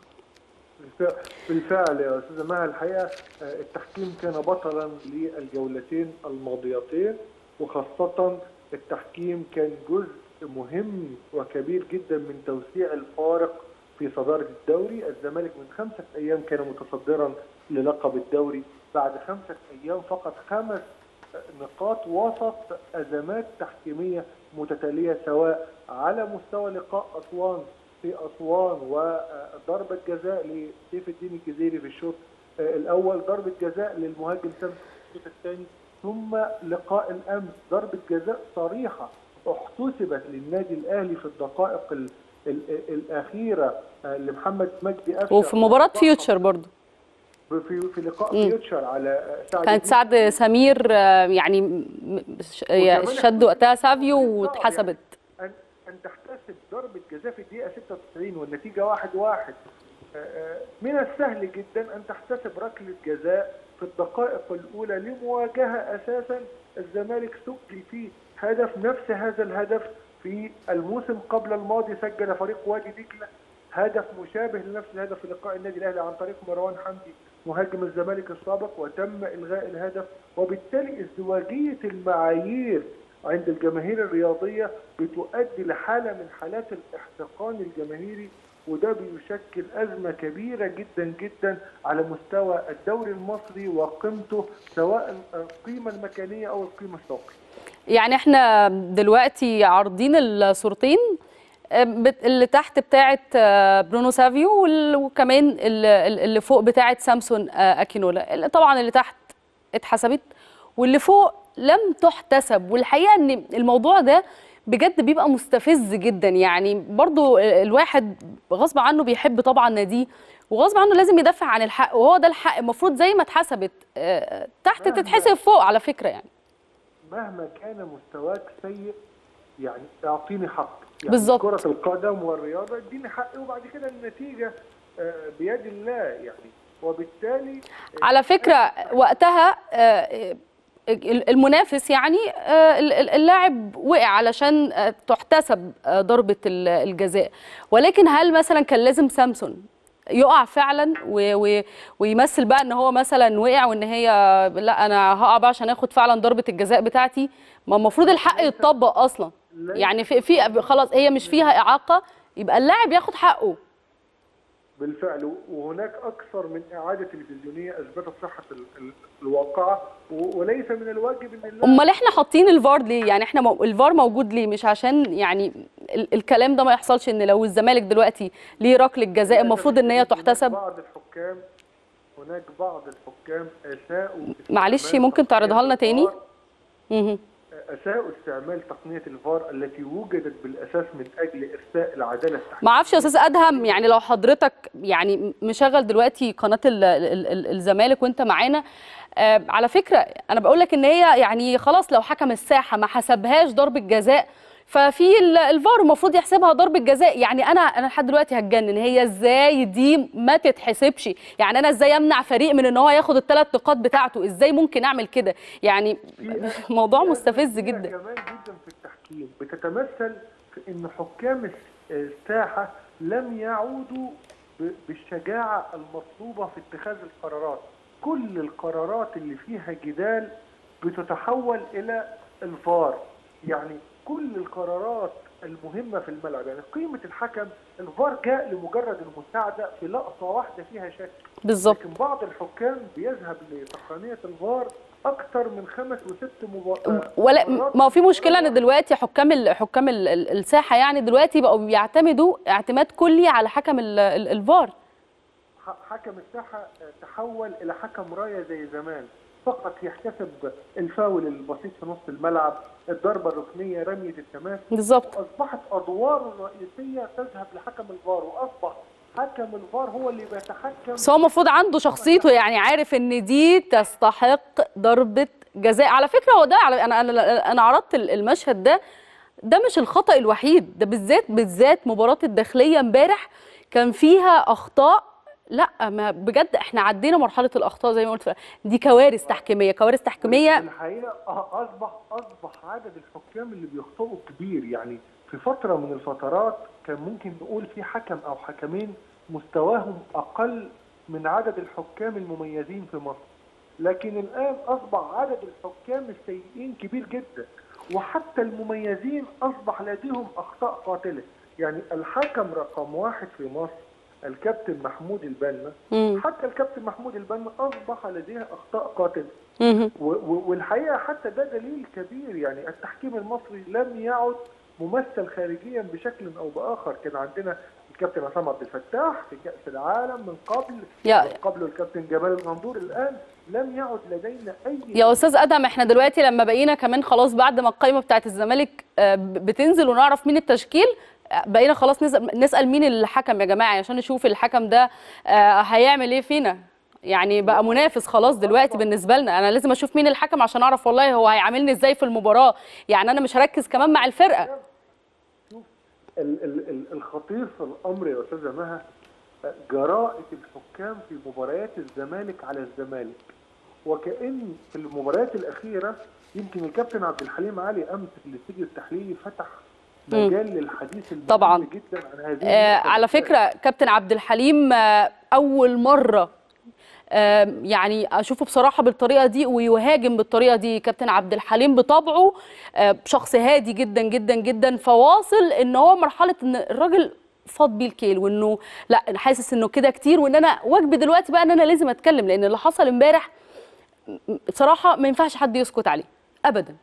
بالفعل- بالفعل يا استاذه مها الحقيقه آه، التحكيم كان بطلا للجولتين الماضيتين وخاصه التحكيم كان جزء مهم وكبير جدا من توسيع الفارق في صداره الدوري، الزمالك من خمسه ايام كان متصدرا للقب الدوري، بعد خمسه ايام فقط خمس نقاط وسط ازمات تحكيميه متتاليه سواء على مستوى لقاء اسوان في اسوان وضربه جزاء لسيف الدين الجزيري في الشوط الاول ضربه جزاء للمهاجم سامسون في الشوط الثاني ثم لقاء الامس ضربه جزاء صريحه احتسبت للنادي الاهلي في الدقائق ال ال الاخيره لمحمد مجدي قفشه وفي مباراة فيوتشر برضو في في لقاء فيوتشر على سعد كانت الدين سعد سمير آه، يعني م- م- ش- وكمان شد وقتها سافيو يعني واتحسبت ان ان تحتسب ضربه جزاء في الدقيقه 96 والنتيجه 1 1 من السهل جدا ان تحتسب ركله جزاء في الدقائق الاولى لمواجهه اساسا الزمالك سجل فيه هدف نفس هذا الهدف في الموسم قبل الماضي سجل فريق وادي دجله هدف مشابه لنفس الهدف في لقاء النادي الاهلي عن طريق مروان حمدي مهاجم الزمالك السابق وتم الغاء الهدف وبالتالي ازدواجيه المعايير عند الجماهير الرياضيه بتؤدي لحاله من حالات الاحتقان الجماهيري وده بيشكل ازمه كبيره جدا جدا على مستوى الدوري المصري وقيمته سواء القيمه المكانيه او القيمه السوقيه. يعني احنا دلوقتي عارضين الصورتين آه، بت- اللي تحت بتاعه آه، برونو سافيو وال- وكمان ال- ال- اللي فوق بتاعه سامسون آه، اكينولا اللي طبعا اللي تحت اتحسبت واللي فوق لم تحتسب والحقيقه ان الموضوع ده بجد بيبقى مستفز جدا يعني برضو الواحد غصب عنه بيحب طبعا ناديه وغصب عنه لازم يدافع عن الحق وهو ده الحق المفروض زي ما اتحسبت آه، تحت مهما- تتحسب فوق على فكره يعني مهما كان مستواك سيء يعني اعطيني حق يعني بالظبط. كرة القدم والرياضة اديني حقي وبعد كده النتيجة آه، بيد الله يعني وبالتالي على فكرة وقتها آه، المنافس يعني آه، اللاعب وقع علشان آه، تحتسب آه، ضربة ال- الجزاء ولكن هل مثلا كان لازم سامسون يقع فعلا و و ويمثل بقى ان هو مثلا وقع وان هي لا انا هقع بقى عشان اخد فعلا ضربة الجزاء بتاعتي ما المفروض الحق يتطبق اصلا يعني في في خلاص هي مش فيها اعاقة يبقى اللاعب ياخد حقه بالفعل وهناك أكثر من إعادة تلفزيونية أثبتت صحة ال- ال- الواقعة و- وليس من الواجب أن اللاعب امال احنا حاطين الفار ليه يعني احنا مو... الفار موجود ليه مش عشان يعني ال... الكلام ده ما يحصلش ان لو الزمالك دلوقتي ليه ركله جزاء المفروض ان هي هناك تحتسب بعض الحكام هناك بعض الحكام أساءوا معلش استعمال ممكن تعرضها لنا تقنية تاني؟ الفار. مهم. أساءوا استعمال تقنية الفار التي وجدت بالأساس من أجل إرساء العدالة التحكيمية ما اعرفش يا استاذ ادهم يعني لو حضرتك يعني مشغل دلوقتي قناه ال... ال... ال... الزمالك وانت معانا آه على فكره انا بقول لك ان هي يعني خلاص لو حكم الساحه ما حسبهاش ضربه جزاء ففي ال- الفار المفروض يحسبها ضربه جزاء يعني انا انا لحد دلوقتي هتجنن هي ازاي دي ما تتحسبش يعني انا ازاي امنع فريق من ان هو ياخد الثلاث نقاط بتاعته ازاي ممكن اعمل كده يعني موضوع مستفز فيها جدا كمان جدا في التحكيم بتتمثل في ان حكام الس- الساحه لم يعودوا ب- بالشجاعه المطلوبه في اتخاذ القرارات كل القرارات اللي فيها جدال بتتحول الى الفار يعني كل القرارات المهمه في الملعب يعني قيمه الحكم الفار جاء لمجرد المساعده في لقطه واحده فيها شك بالظبط لكن بعض الحكام بيذهب لتقنيه الفار اكثر من خمس وست مباريات ولا ما هو في مشكله ان دلوقتي حكام ال- حكام ال- ال- الساحه يعني دلوقتي بقوا بيعتمدوا اعتماد كلي على حكم ال- ال- الفار حكم الساحه تحول الى حكم رايه زي زمان فقط يحتسب الفاول البسيط في نص الملعب الضربه الركنيه رميه التماس بالظبط واصبحت ادواره الرئيسيه تذهب لحكم الفار واصبح حكم الفار هو اللي بيتحكم بس هو المفروض عنده شخصيته يعني عارف ان دي تستحق ضربه جزاء على فكره هو ده على انا انا انا عرضت ال- المشهد ده ده مش الخطا الوحيد ده بالذات بالذات مباراه الداخليه امبارح كان فيها اخطاء لا ما بجد احنا عدينا مرحله الاخطاء زي ما قلت دي كوارث تحكيميه كوارث تحكيميه الحقيقه أ- اصبح اصبح عدد الحكام اللي بيخطئوا كبير يعني في فتره من الفترات كان ممكن نقول في حكم او حكمين مستواهم اقل من عدد الحكام المميزين في مصر لكن الان اصبح عدد الحكام السيئين كبير جدا وحتى المميزين اصبح لديهم اخطاء قاتله يعني الحكم رقم واحد في مصر الكابتن محمود البنا مم. حتى الكابتن محمود البنا اصبح لديه اخطاء قاتله مهم. و- و- والحقيقه حتى ده دليل كبير يعني التحكيم المصري لم يعد ممثل خارجيا بشكل او باخر كان عندنا الكابتن عصام عبد الفتاح في كاس العالم من قبل يا- من قبله الكابتن جمال الغندور الان لم يعد لدينا اي يا استاذ ادهم احنا دلوقتي لما بقينا كمان خلاص بعد ما القائمه بتاعت الزمالك آه، ب- بتنزل ونعرف مين التشكيل آه، بقينا خلاص نسال نسال مين الحكم يا جماعه عشان نشوف الحكم ده آه، هيعمل ايه فينا يعني بقى منافس خلاص دلوقتي بالنسبه لنا انا لازم اشوف مين الحكم عشان اعرف والله هو هيعاملني ازاي في المباراه يعني انا مش هركز كمان مع الفرقه ال- ال- ال- الخطير في الامر يا استاذه مها جراءه الحكام في مباريات الزمالك على الزمالك وكأن في المباريات الأخيرة يمكن الكابتن عبد الحليم علي أمس في الاستوديو التحليلي فتح مم. مجال للحديث المهم طبعاً. جدا عن هذه آه النقطة على بالذات. فكره كابتن عبد الحليم آه اول مره آه يعني اشوفه بصراحه بالطريقه دي ويهاجم بالطريقه دي كابتن عبد الحليم بطبعه آه شخص هادي جدا جدا جدا فواصل ان هو مرحله ان الراجل فاض بيه الكيل وانه لا انا حاسس انه كده كتير وان انا واجبي دلوقتي بقى ان انا لازم اتكلم لان اللي حصل امبارح م- بصراحه ما ينفعش حد يسكت عليه ابدا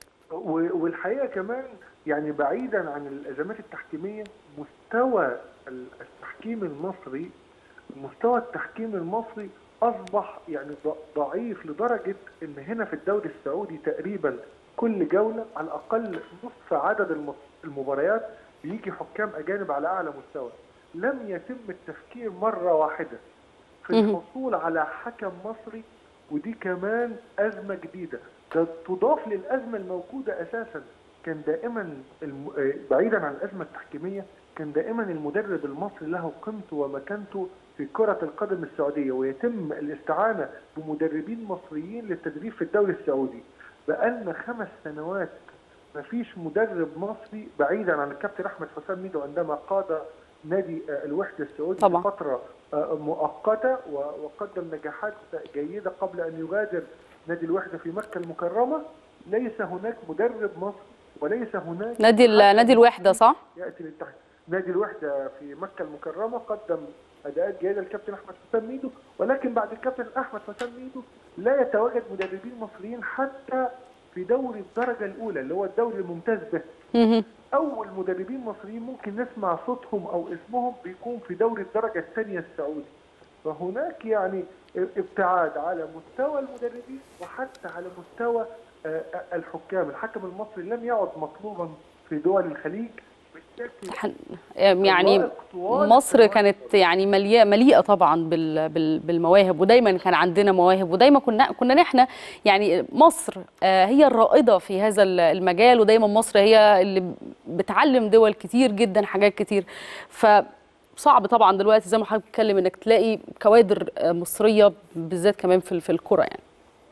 و- والحقيقه كمان يعني بعيدا عن الازمات التحكيميه مستوى ال- التحكيم المصري مستوى التحكيم المصري اصبح يعني ض- ضعيف لدرجه ان هنا في الدوري السعودي تقريبا كل جوله على الاقل نصف عدد الم- المباريات بيجي حكام اجانب على اعلى مستوى لم يتم التفكير مره واحده في مهم. الحصول على حكم مصري ودي كمان أزمة جديدة ده تضاف للأزمة الموجودة أساسا كان دائما الم... آه، بعيدا عن الأزمة التحكيمية كان دائما المدرب المصري له قيمته ومكانته في كرة القدم السعودية ويتم الاستعانة بمدربين مصريين للتدريب في الدوري السعودي بقالنا خمس سنوات مفيش مدرب مصري بعيدا عن الكابتن احمد حسام ميدو عندما قاد نادي آه، الوحده السعودي طبعا. فتره آه، مؤقته و- وقدم نجاحات جيده قبل ان يغادر نادي الوحده في مكه المكرمه ليس هناك مدرب مصري وليس هناك نادي ال- حكم نادي الوحده صح ياتي للتحت نادي الوحده في مكه المكرمه قدم اداءات جيده للكابتن احمد حسام ميدو ولكن بعد الكابتن احمد حسام ميدو لا يتواجد مدربين مصريين حتى في دوري الدرجه الاولى اللي هو الدوري الممتاز به مهم. اول مدربين مصريين ممكن نسمع صوتهم او اسمهم بيكون في دوري الدرجه الثانيه السعودي فهناك يعني ابتعاد على مستوى المدربين وحتى على مستوى آه، الحكام الحكم المصري لم يعد مطلوبا في دول الخليج بالشكل ح- يعني الوائق طوال مصر السنوات كانت يعني مليئه مليئه طبعا بال بال بالمواهب ودايما كان عندنا مواهب ودايما كنا كنا نحن يعني مصر آه، هي الرائده في هذا ال- المجال ودايما مصر هي اللي بتعلم دول كتير جدا حاجات كتير ف صعب طبعا دلوقتي زي ما حضرتك بتتكلم انك تلاقي كوادر آه، مصريه بالذات كمان في في الكره يعني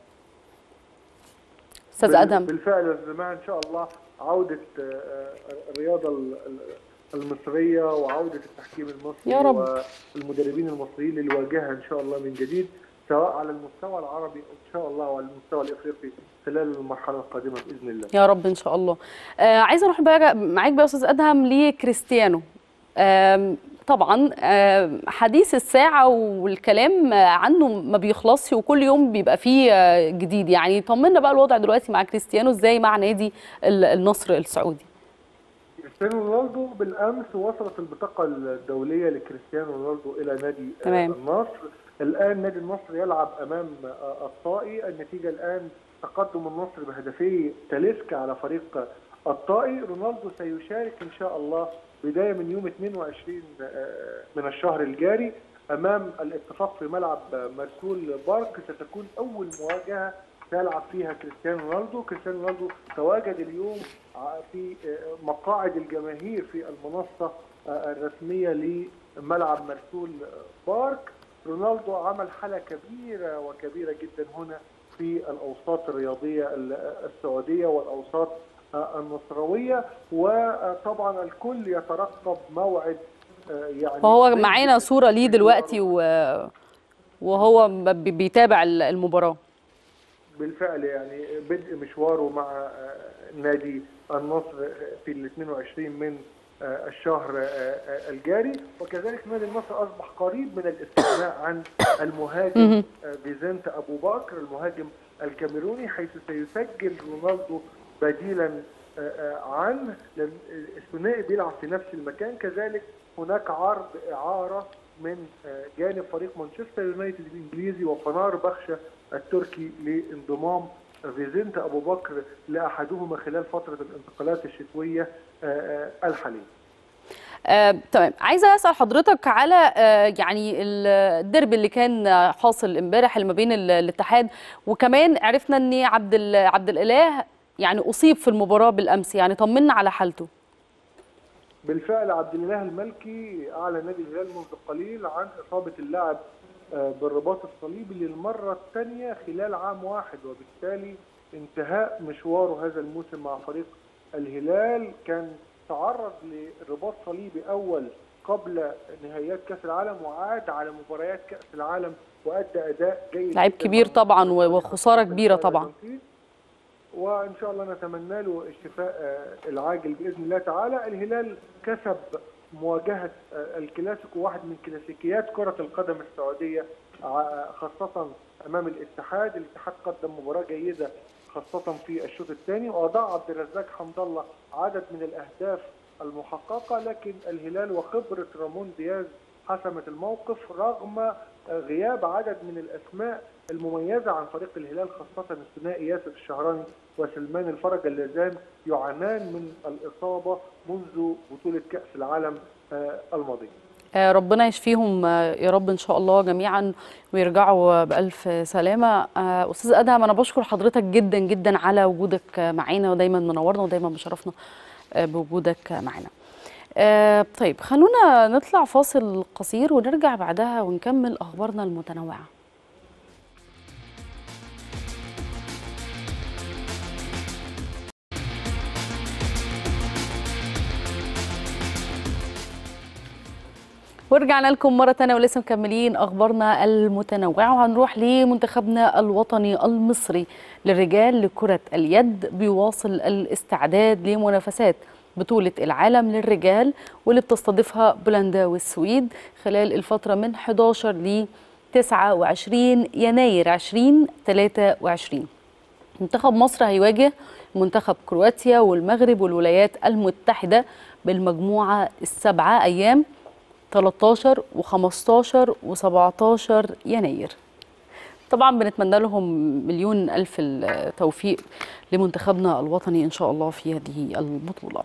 استاذ بال- ادهم بالفعل يا جماعه ان شاء الله عوده آه، آه، الرياضه ال- ال- المصريه وعوده التحكيم المصري يا رب. والمدربين المصريين للواجهه ان شاء الله من جديد سواء على المستوى العربي او ان شاء الله وعلى المستوى الافريقي خلال المرحله القادمه باذن الله. يا رب ان شاء الله آه عايزه اروح بقى معاك بقى يا استاذ ادهم لكريستيانو آم، طبعا آم، حديث الساعه والكلام آه، عنه ما بيخلصش وكل يوم بيبقى فيه آه، جديد يعني طمنا بقى الوضع دلوقتي مع كريستيانو ازاي مع نادي ال- النصر السعودي كريستيانو رونالدو بالامس وصلت البطاقه الدوليه لكريستيانو رونالدو الى نادي آه، تمام. النصر الان نادي النصر يلعب امام آه، الطائي النتيجه الان تقدم النصر بهدفي تاليسكا على فريق الطائي رونالدو سيشارك ان شاء الله بدايه من يوم 22 من الشهر الجاري امام الاتفاق في ملعب مرسول بارك ستكون اول مواجهه سيلعب فيها كريستيانو رونالدو، كريستيانو رونالدو تواجد اليوم في مقاعد الجماهير في المنصه الرسميه لملعب مرسول بارك، رونالدو عمل حاله كبيره وكبيره جدا هنا في الاوساط الرياضيه السعوديه والاوساط النصراويه وطبعا الكل يترقب موعد يعني فهو معانا صوره ليه دلوقتي و... وهو بيتابع المباراه بالفعل يعني بدء مشواره مع نادي النصر في ال 22 من الشهر الجاري وكذلك نادي النصر اصبح قريب من الاستغناء عن المهاجم فيزنت ابو بكر المهاجم الكاميروني حيث سيسجل رونالدو بديلا عنه لان الثنائي بيلعب في نفس المكان كذلك هناك عرض اعاره من جانب فريق مانشستر يونايتد الانجليزي وفنار بخشة التركي لانضمام فيزنت ابو بكر لاحدهما خلال فتره الانتقالات الشتويه الحاليه. آه، تمام عايزه اسال حضرتك على آه، يعني الدرب اللي كان حاصل امبارح اللي ما بين الاتحاد وكمان عرفنا ان عبد عبد الاله يعني اصيب في المباراه بالامس يعني طمنا على حالته بالفعل عبد الاله الملكي اعلن نادي الهلال منذ قليل عن اصابه اللاعب بالرباط الصليبي للمره الثانيه خلال عام واحد وبالتالي انتهاء مشواره هذا الموسم مع فريق الهلال كان تعرض لرباط صليبي اول قبل نهائيات كاس العالم وعاد على مباريات كاس العالم وادى اداء جيد لعيب كبير طبعا وخساره كبيره طبعا وان شاء الله نتمنى له الشفاء العاجل باذن الله تعالى الهلال كسب مواجهه الكلاسيكو واحد من كلاسيكيات كره القدم السعوديه خاصه امام الاتحاد الاتحاد قدم مباراه جيده خاصه في الشوط الثاني واضاع عبد الرزاق حمد الله عدد من الاهداف المحققه لكن الهلال وخبره رامون دياز حسمت الموقف رغم غياب عدد من الاسماء المميزه عن فريق الهلال خاصه الثنائي ياسر الشهراني وسلمان الفرج اللذان يعانان من الاصابه منذ بطوله كاس العالم الماضيه. ربنا يشفيهم يا رب ان شاء الله جميعا ويرجعوا بالف سلامه استاذ ادهم انا بشكر حضرتك جدا جدا على وجودك معانا ودايما منورنا ودايما بشرفنا بوجودك معانا طيب خلونا نطلع فاصل قصير ونرجع بعدها ونكمل اخبارنا المتنوعه ورجعنا لكم مرة تانية ولسه مكملين أخبارنا المتنوعة وهنروح لمنتخبنا الوطني المصري للرجال لكرة اليد بيواصل الاستعداد لمنافسات بطولة العالم للرجال واللي بتستضيفها بولندا والسويد خلال الفترة من 11 ل 29 يناير 2023 منتخب مصر هيواجه منتخب كرواتيا والمغرب والولايات المتحدة بالمجموعة السبعة أيام 13 و15 و17 يناير طبعا بنتمنى لهم مليون ألف التوفيق لمنتخبنا الوطني إن شاء الله في هذه البطولة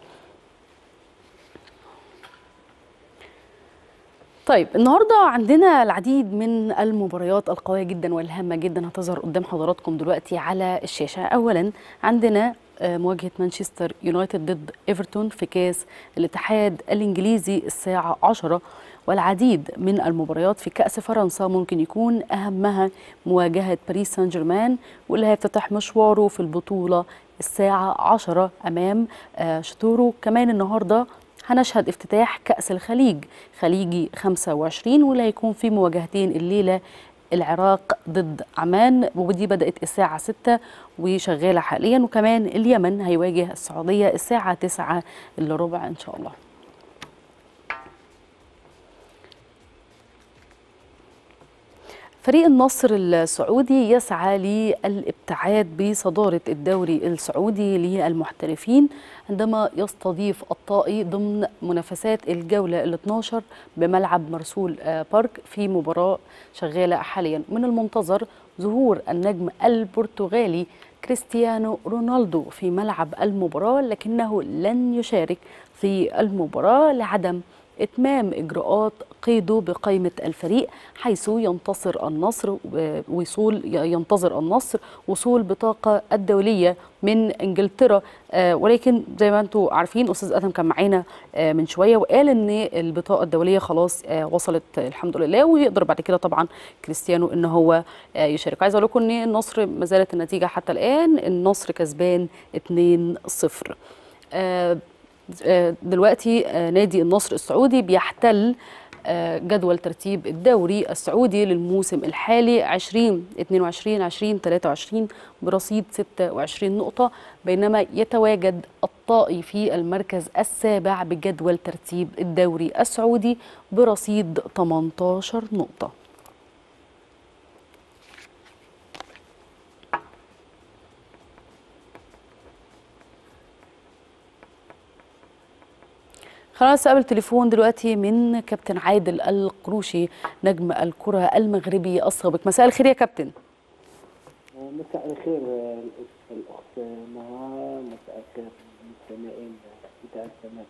طيب النهارده عندنا العديد من المباريات القويه جدا والهامه جدا هتظهر قدام حضراتكم دلوقتي على الشاشه اولا عندنا مواجهه مانشستر يونايتد ضد ايفرتون في كاس الاتحاد الانجليزي الساعه 10 والعديد من المباريات في كاس فرنسا ممكن يكون اهمها مواجهه باريس سان جيرمان واللي هيفتتح مشواره في البطوله الساعه 10 امام شتورو كمان النهارده هنشهد افتتاح كأس الخليج خليجي 25 واللي هيكون في مواجهتين الليلة العراق ضد عمان ودي بدأت الساعة 6 وشغالة حاليا وكمان اليمن هيواجه السعودية الساعة 9 إلا ربع إن شاء الله فريق النصر السعودي يسعى للابتعاد بصدارة الدوري السعودي للمحترفين عندما يستضيف الطائي ضمن منافسات الجولة ال 12 بملعب مرسول بارك في مباراة شغالة حاليا من المنتظر ظهور النجم البرتغالي كريستيانو رونالدو في ملعب المباراة لكنه لن يشارك في المباراة لعدم إتمام إجراءات قيده بقائمة الفريق حيث ينتصر النصر وصول ينتظر النصر وصول بطاقة الدولية من إنجلترا آه، ولكن زي ما أنتم عارفين أستاذ أدم كان معانا آه، من شوية وقال إن البطاقة الدولية خلاص آه، وصلت آه، الحمد لله ويقدر بعد كده طبعا كريستيانو إن هو آه، يشارك عايز أقول لكم إن النصر ما زالت النتيجة حتى الآن النصر كسبان 2-0 آه، آه، دلوقتي آه، نادي النصر السعودي بيحتل آه، جدول ترتيب الدوري السعودي للموسم الحالي 2022 2023 برصيد 26 نقطة بينما يتواجد الطائي في المركز السابع بجدول ترتيب الدوري السعودي برصيد 18 نقطة خلاص نستقبل تليفون دلوقتي من كابتن عادل القروشي نجم الكرة المغربي السابق مساء الخير يا كابتن مساء الخير الأخ- الأخت نهار مساء الخير المستمعين بتاع السماء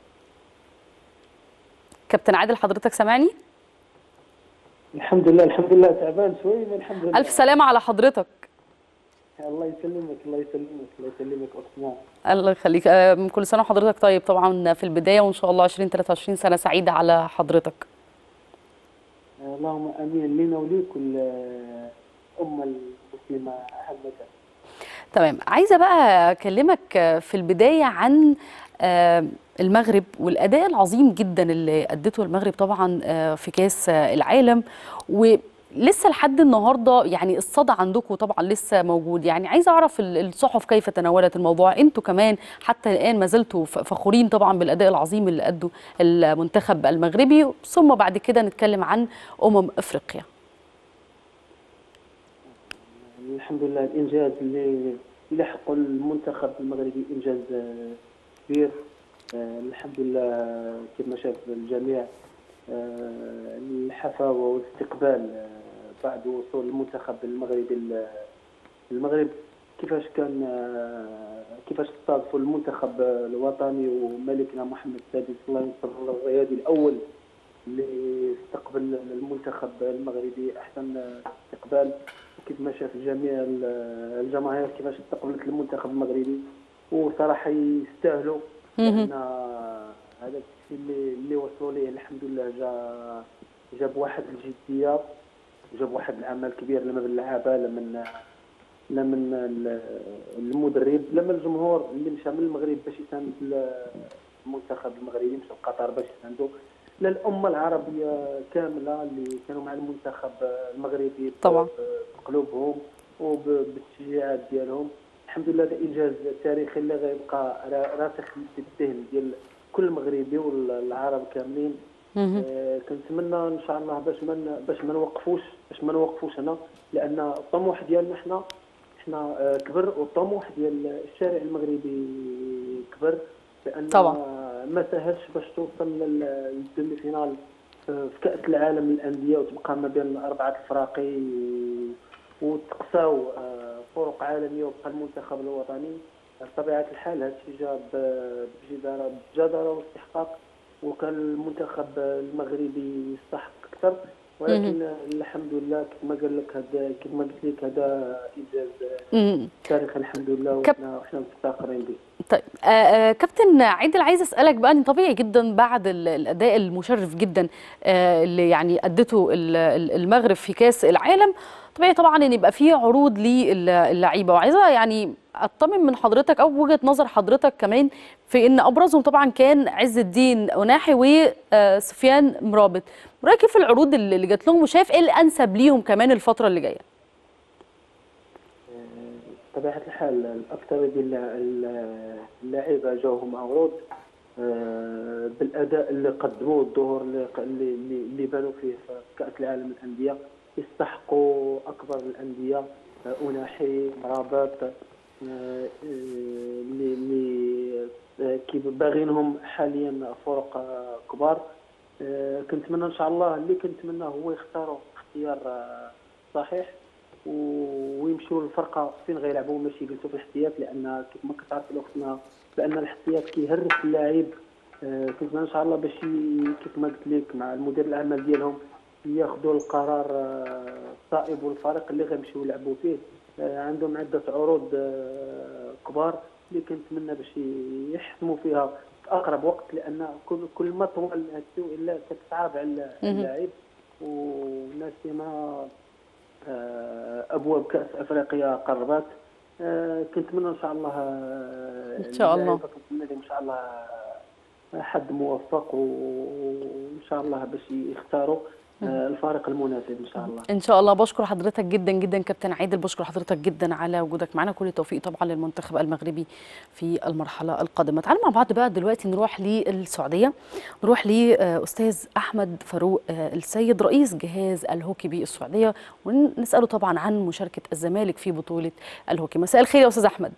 كابتن عادل حضرتك سامعني الحمد لله الحمد لله تعبان شوي من الحمد لله ألف سلامة على حضرتك الله يسلمك الله يسلمك الله يسلمك أخت نهار الله يخليك آه، كل سنة وحضرتك طيب طبعا في البداية وإن شاء الله 2023 سنة سعيدة على حضرتك اللهم امين لنا وليك الامه المسلمه عامه تمام عايزة بقى أكلمك في البداية عن آه، المغرب والأداء العظيم جدا اللي أدته المغرب طبعا آه، في كاس آه، العالم ولسه لحد النهارده يعني الصدى عندكم طبعا لسه موجود يعني عايزه اعرف ال- الصحف كيف تناولت الموضوع انتوا كمان حتى الان ما زلتوا ف- فخورين طبعا بالاداء العظيم اللي ادوا المنتخب المغربي ثم بعد كده نتكلم عن امم افريقيا الحمد لله الانجاز اللي اللي حقه المنتخب المغربي انجاز آه، كبير آه، الحمد لله كما شاف الجميع آه، الحفاوه والاستقبال آه، بعد وصول المنتخب المغربي ل- المغرب كيفاش كان آه، كيفاش استضافوا المنتخب آه، الوطني وملكنا محمد السادس الله ينصر الرياضي الاول اللي استقبل المنتخب المغربي احسن استقبال كيف ما شاف جميع ال- الجماهير كيفاش استقبلت المنتخب المغربي وصراحه يستاهلوا لان هذا الشيء اللي اللي وصلوا ليه الحمد لله جا جاب واحد الجديه جاب واحد العمل كبير لا من اللعابه لا من لا من ال- المدرب لا من الجمهور اللي مشى من المغرب باش يساند المنتخب المغربي مشى لقطر باش يساندو لا الامه العربيه كامله اللي كانوا مع المنتخب المغربي طبعا. بقلوبهم وبالتشجيعات ديالهم الحمد لله هذا انجاز تاريخي اللي غيبقى را- راسخ في الذهن ديال كل مغربي والعرب كاملين مهم. آه، كنتمنى ان شاء الله باش ما ن- باش ما نوقفوش باش ما نوقفوش هنا لان الطموح ديالنا حنا حنا آه، كبر والطموح ديال الشارع المغربي كبر لان طبعا. ما سهلش باش توصل لل- للدومي فينال في في كاس العالم للانديه وتبقى ما بين اربعه الفراقي و- وتقساو آه، فرق عالميه وبقى المنتخب الوطني بطبيعه الحال هذا الشيء جا ب- بجداره بجداره واستحقاق وكان المنتخب المغربي يستحق اكثر ولكن الحمد لله كما قال لك هذا كما قلت لك هذا انجاز مم. تاريخي الحمد لله كاب- وحنا وحنا مفتخرين به طيب آه آه كابتن عادل عايز اسالك بقى ان طبيعي جدا بعد ال- الاداء المشرف جدا آه اللي يعني ادته ال- ال- المغرب في كاس العالم طبيعي طبعا ان يبقى فيه عروض للعيبه وعايزه يعني اطمن من حضرتك او وجهه نظر حضرتك كمان في ان ابرزهم طبعا كان عز الدين أناحي وسفيان مرابط رايك كيف العروض اللي اللي جات لهم وشايف ايه الانسب ليهم كمان الفتره اللي جايه بطبيعة الحال الأكثر ديال الل- اللاعبة جاوهم عروض آه، بالأداء اللي قدموه الظهور اللي اللي اللي- اللي بانوا فيه في كأس العالم للأندية يستحقوا أكبر الأندية آه، أناحي مرابط آه، آه، اللي اللي آه، كي باغينهم حاليا فرق آه، كبار آه، كنتمنى ان شاء الله اللي كنتمناه هو يختاروا اختيار آه، صحيح و- ويمشوا للفرقه فين غيلعبوا ماشي يجلسوا في الاحتياط لان كيف ما كتعرف الاختنا بان الاحتياط كيهرس اللاعب آه، كنتمنى ان شاء الله باش ي- كيف ما قلت لك مع المدير الاعمال ديالهم ياخذوا القرار آه، الصائب والفريق اللي غيمشيو يلعبوا فيه آه، عندهم عده عروض آه، كبار اللي كنتمنى باش يحسموا فيها في اقرب وقت لان كل كل ما طول هاد السوء الا كتصعب على اللاعب ولا سيما آه، ابواب كاس افريقيا قربت آه، كنتمنى ان شاء الله آه، إن شاء الله. اللعيبة كنتمنى لهم ان شاء الله آه، حد موفق وان شاء الله باش يختاروا آه، الفريق المناسب ان شاء الله ان شاء الله بشكر حضرتك جدا جدا كابتن عادل بشكر حضرتك جدا على وجودك معنا كل التوفيق طبعا للمنتخب المغربي في المرحله القادمه تعالوا مع بعض بقى دلوقتي نروح للسعوديه نروح لاستاذ احمد فاروق آه، السيد رئيس جهاز الهوكي بالسعوديه ونساله طبعا عن مشاركه الزمالك في بطوله الهوكي مساء الخير يا استاذ احمد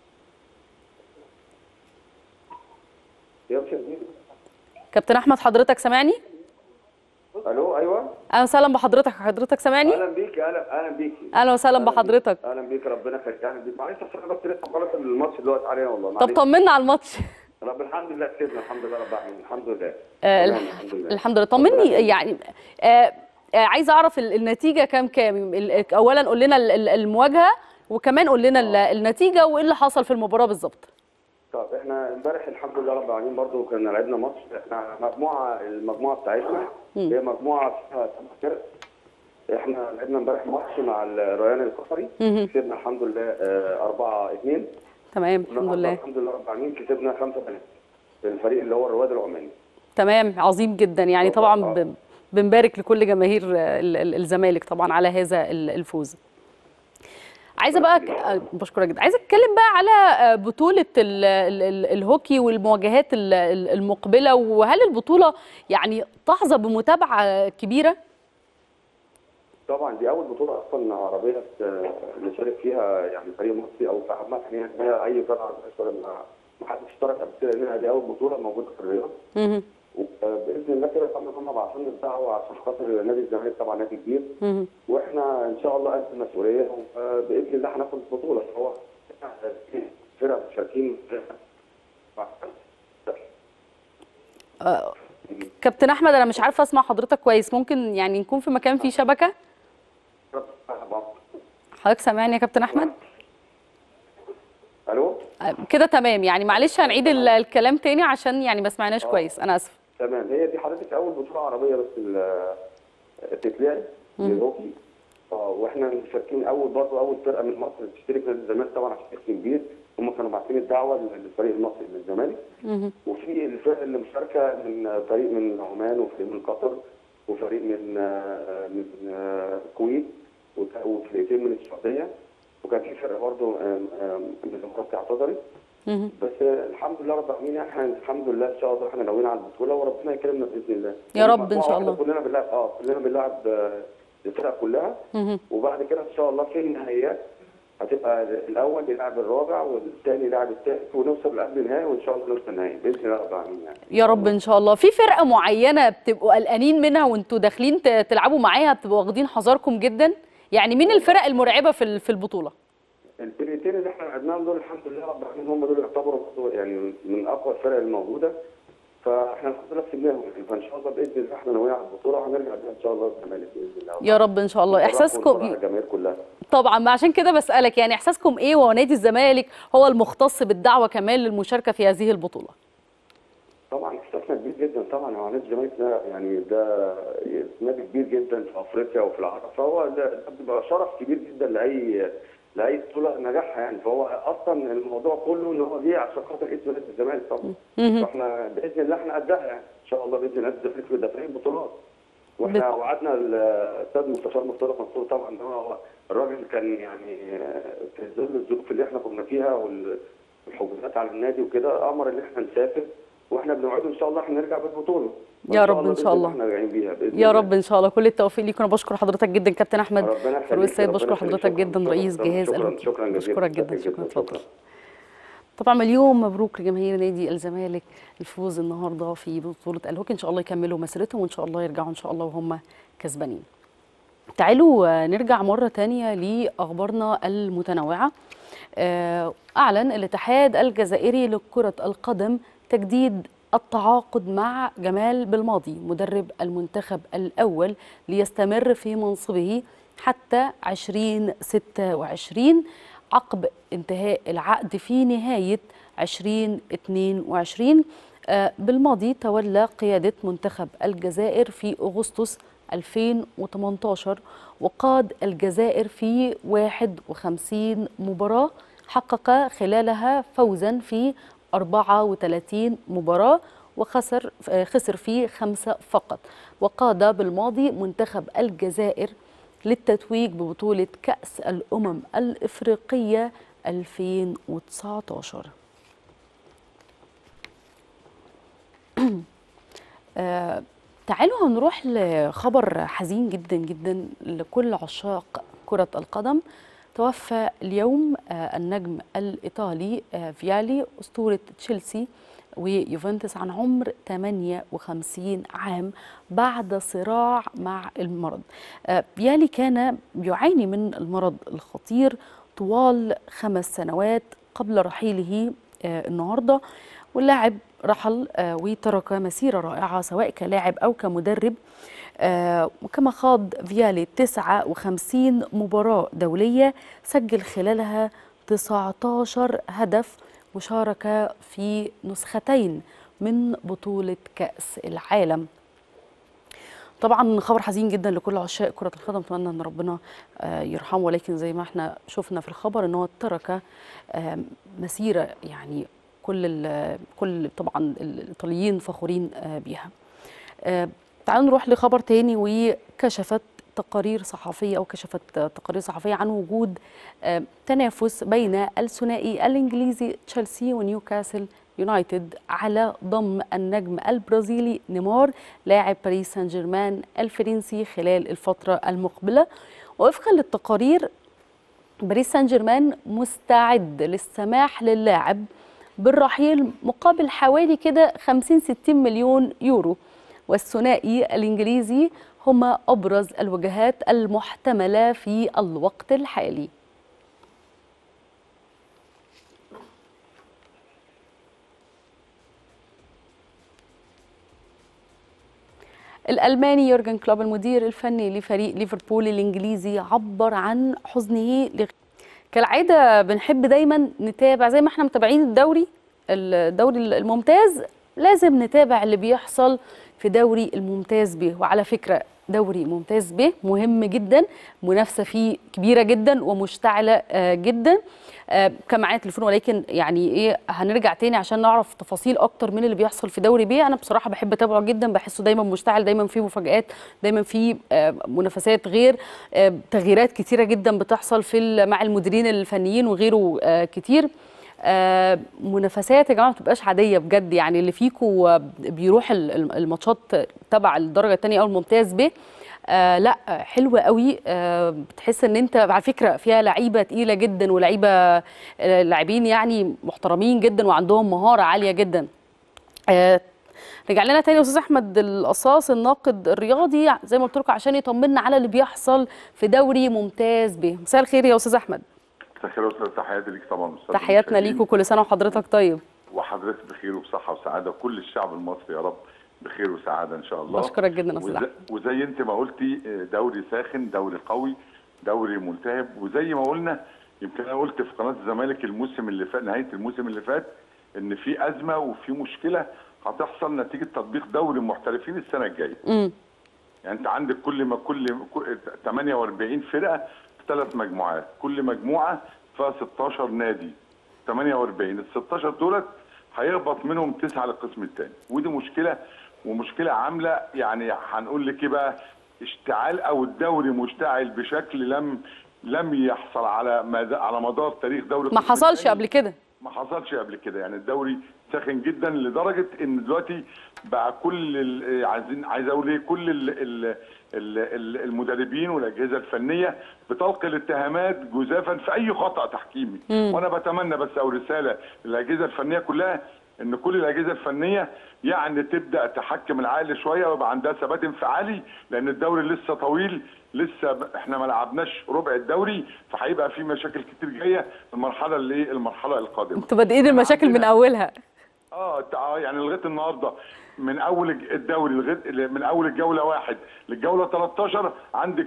كابتن احمد حضرتك سامعني الو ايوه اهلا وسهلا بحضرتك حضرتك سامعني اهلا بيك اهلا اهلا بيك اهلا وسهلا بحضرتك اهلا بيك ربنا يخليك اهلا بيك معلش اصل انا بس لسه مخلص الماتش دلوقتي علينا والله طب معلش طمنا على الماتش رب الحمد لله كسبنا الحمد لله رب العالمين الحمد لله آه، تمام، الح- الحمد لله الحمد لله طمني يعني آه، آه، عايزه اعرف ال- النتيجه كام كام ال- اولا قول لنا ال- ال- المواجهه وكمان قول لنا ال- النتيجه وايه اللي حصل في المباراه بالظبط طب احنا امبارح الحمد لله رب العالمين برضو كنا لعبنا ماتش احنا مجموعه المجموعه بتاعتنا هي مجموعه فيها سبع فرق احنا لعبنا امبارح ماتش مع الريان القطري كسبنا الحمد لله 4 2 تمام الحمد لله الحمد لله رب العالمين كسبنا 5 3 الفريق اللي هو الرواد العماني تمام عظيم جدا يعني آه، طبعا آه. ب- بنبارك لكل جماهير آه، ال- ال- الزمالك طبعا على هذا ال- الفوز عايزه بقى ك- آه، بشكرك جدا عايزه اتكلم بقى على آه، بطوله ال ال ال الهوكي والمواجهات ال- ال- المقبله وهل البطوله يعني تحظى بمتابعه كبيره طبعا دي اول بطوله اصلا عربيه ت- نشارك فيها يعني فريق مصري او في عامه يعني هي اي فرقه عربيه اشترك ما ما حدش اشترك قبل كده لانها دي اول بطوله موجوده في الرياض مهم. وباذن الله كده طبعا هم بعتوا لنا الدعوه عشان خاطر نادي الزمالك طبعا نادي كبير مهم. واحنا ان شاء الله قد المسؤوليه وباذن الله هناخد البطوله فهو فرق مشاركين كابتن احمد انا مش عارفه اسمع حضرتك كويس ممكن يعني نكون في مكان فيه شبكه حضرتك سامعني يا كابتن احمد الو آه، كده تمام يعني معلش هنعيد ال- الكلام تاني عشان يعني ما سمعناش كويس انا اسف تمام هي دي حضرتك اول بطوله عربيه بس ال- تتلعب للهوكي اه واحنا مشاركين اول برضه اول فرقه من مصر تشترك نادي الزمالك طبعا عشان اسم كبير هم كانوا باعتين الدعوه للفريق المصري من الزمالك وفي الفرق اللي مشاركه من فريق من عمان وفريق من قطر وفريق من آه، من آه، الكويت وت- وفرقتين من السعوديه وكان في فرقه برضه آم، آم، من الامارات اعتذرت بس آه، الحمد لله رب العالمين احنا الحمد لله ان شاء الله احنا ناويين على البطوله وربنا يكرمنا باذن الله يا رب إن شاء مجموعة الله. واحدة كلنا بنلعب اه كلنا بنلعب آه، الفرق كلها وبعد كده ان شاء الله في النهائيات هتبقى الاول يلعب الرابع والثاني يلعب الثالث ونوصل لقبل النهائي وان شاء الله نوصل النهائي باذن الله رب العالمين يعني يا رب ان شاء الله في فرقه معينه بتبقوا قلقانين منها وانتوا داخلين ت- تلعبوا معاها بتبقوا واخدين حذركم جدا يعني مين الفرق المرعبه في ال- في البطوله الفرقتين اللي احنا لعبناهم دول الحمد لله رب العالمين هم دول يعتبروا برضه يعني من اقوى الفرق الموجوده فاحنا الحمد لله كسبناهم يعني فان شاء الله باذن الله احنا ناويين على البطوله وهنرجع بيها ان شاء الله الزمالك باذن الله يا رب ان شاء الله ونفرح احساسكم الجماهير كلها طبعا ما عشان كده بسالك يعني احساسكم ايه وهو نادي الزمالك هو المختص بالدعوه كمان للمشاركه في هذه البطوله طبعا احساسنا كبير جدا طبعا هو نادي الزمالك ده يعني ده نادي كبير جدا في افريقيا وفي العرب فهو ده ده بيبقى شرف كبير جدا لاي لاي بطوله نجاحها يعني فهو اصلا الموضوع كله ان هو جه عشان خاطر اسم نادي الزمالك طبعا فاحنا باذن الله احنا قدها يعني ان شاء الله باذن الله نادي الزمالك ده فريق بطولات واحنا بت- وعدنا الاستاذ مستشار مرتضى منصور طبعا ان هو الراجل كان يعني في ظل الظروف اللي احنا كنا فيها وال- والحجوزات على النادي وكده امر ان احنا نسافر واحنا بنوعده ان شاء الله احنا نرجع بالبطوله وإن يا شاء رب الله إن شاء بإذن الله. احنا راجعين بيها باذن يا الله. رب ان شاء الله كل التوفيق ليكم انا بشكر حضرتك جدا كابتن احمد ربنا يخليك، فاروق السيد ربنا بشكر يخليك، حضرتك شكراً، جدا شكراً، رئيس شكراً، جهاز شكراً، الهوكي شكراً جزيلاً، بشكرك جدا شكراً شكرا جزيلاً، اتفضل شكراً. طبعا مليون مبروك لجماهير نادي الزمالك الفوز النهارده في بطوله الهوكي ان شاء الله يكملوا مسيرتهم وان شاء الله يرجعوا ان شاء الله وهم كسبانين تعالوا آه، نرجع مرة تانية لأخبارنا المتنوعة آه، أعلن الاتحاد الجزائري لكرة القدم تجديد التعاقد مع جمال بالماضي مدرب المنتخب الأول ليستمر في منصبه حتى 2026 عقب انتهاء العقد في نهاية 2022 آه، بالماضي تولى قيادة منتخب الجزائر في أغسطس 2018 وقاد الجزائر في 51 مباراة حقق خلالها فوزا في 34 مباراة وخسر آه، خسر في خمسة فقط وقاد بالماضي منتخب الجزائر للتتويج ببطولة كأس الأمم الإفريقية 2019 آه، تعالوا هنروح لخبر حزين جدا جدا لكل عشاق كرة القدم توفى اليوم آه، النجم الإيطالي آه، فيالي أسطورة تشيلسي ويوفنتوس عن عمر 58 عام بعد صراع مع المرض آه، فيالي كان يعاني من المرض الخطير طوال خمس سنوات قبل رحيله آه، النهارده واللاعب رحل آه، وترك مسيرة رائعة سواء كلاعب أو كمدرب آه، وكما خاض فيالي 59 مباراة دولية سجل خلالها 19 هدف وشارك في نسختين من بطولة كأس العالم طبعا خبر حزين جدا لكل عشاق كرة القدم اتمنى ان ربنا آه، يرحمه ولكن زي ما احنا شفنا في الخبر ان هو ترك آه، مسيرة يعني كل ال- كل طبعا الايطاليين فخورين آه، بيها. آه، تعالوا نروح لخبر تاني وكشفت تقارير صحفية أو كشفت تقارير صحفية عن وجود آه، تنافس بين الثنائي الإنجليزي تشيلسي ونيوكاسل يونايتد على ضم النجم البرازيلي نيمار لاعب باريس سان جيرمان الفرنسي خلال الفترة المقبلة ووفقا للتقارير باريس سان جيرمان مستعد للسماح للاعب بالرحيل مقابل حوالي كده 50 60 مليون يورو والثنائي الانجليزي هما ابرز الوجهات المحتمله في الوقت الحالي الألماني يورجن كلوب المدير الفني لفريق ليفربول الإنجليزي عبر عن حزنه لغ... كالعادة بنحب دايما نتابع زي ما احنا متابعين الدوري الدوري الممتاز لازم نتابع اللي بيحصل في دوري الممتاز به وعلى فكرة دوري ممتاز به مهم جدا منافسة فيه كبيرة جدا ومشتعلة آه، جدا آه، كان معايا تليفون ولكن يعني ايه هنرجع تاني عشان نعرف تفاصيل اكتر من اللي بيحصل في دوري بي انا بصراحه بحب اتابعه جدا بحسه دايما مشتعل دايما فيه مفاجات دايما فيه آه، منافسات غير آه، تغييرات كتيره جدا بتحصل في ال- مع المديرين الفنيين وغيره آه، كتير آه، منافسات يا جماعه ما بتبقاش عاديه بجد يعني اللي فيكو آه، بيروح ال- ال- الماتشات تبع الدرجه الثانيه او الممتاز ب آه لا حلوه قوي آه بتحس ان انت على فكره فيها لعيبه تقيله جدا ولعيبه آه، لاعبين يعني محترمين جدا وعندهم مهاره عاليه جدا آه رجع لنا تاني استاذ احمد القصاص الناقد الرياضي زي ما قلت لكم عشان يطمنا على اللي بيحصل في دوري ممتاز به مساء الخير يا استاذ احمد مساء الخير يا استاذ تحياتي ليك طبعا أستاذ تحياتنا المشاهدين. ليك وكل سنه وحضرتك طيب وحضرتك بخير وبصحه وسعاده وكل الشعب المصري يا رب بخير وسعاده ان شاء الله بشكرك جدا يا استاذ وزي, احمد وزي انت ما قلتي آه، دوري ساخن دوري قوي دوري ملتهب وزي ما قلنا يمكن انا قلت في قناه الزمالك الموسم اللي فات نهايه الموسم اللي فات ان في ازمه وفي مشكله هتحصل نتيجه تطبيق دوري المحترفين السنه الجايه امم يعني انت عندك كل ما كل كل- 48 فرقه في ثلاث مجموعات كل مجموعه فيها 16 نادي 48 ال 16 دولت هيهبط منهم تسعه للقسم الثاني ودي مشكله ومشكله عامله يعني هنقول لك ايه بقى اشتعال او الدوري مشتعل بشكل لم لم يحصل على مد- على مدار تاريخ دوري ما القسم حصلش الثاني. قبل كده ما حصلش قبل كده يعني الدوري ساخن جدا لدرجه ان دلوقتي بقى كل ال- عايزين عايز اقول ايه كل ال ال ال ال المدربين والاجهزه الفنيه بتلقي الاتهامات جزافا في اي خطا تحكيمي وانا بتمنى بس او رساله للاجهزه الفنيه كلها ان كل الاجهزه الفنيه يعني تبدا تحكم العقل شويه ويبقى عندها ثبات انفعالي لان الدوري لسه طويل لسه ب- احنا ما لعبناش ربع الدوري فهيبقى في مشاكل كتير جايه المرحله اللي المرحله القادمه انتوا بادئين المشاكل من عندنا- اولها اه تع- يعني لغايه النهارده من اول الج- الدوري لغايه من اول الجوله واحد للجوله 13 عندك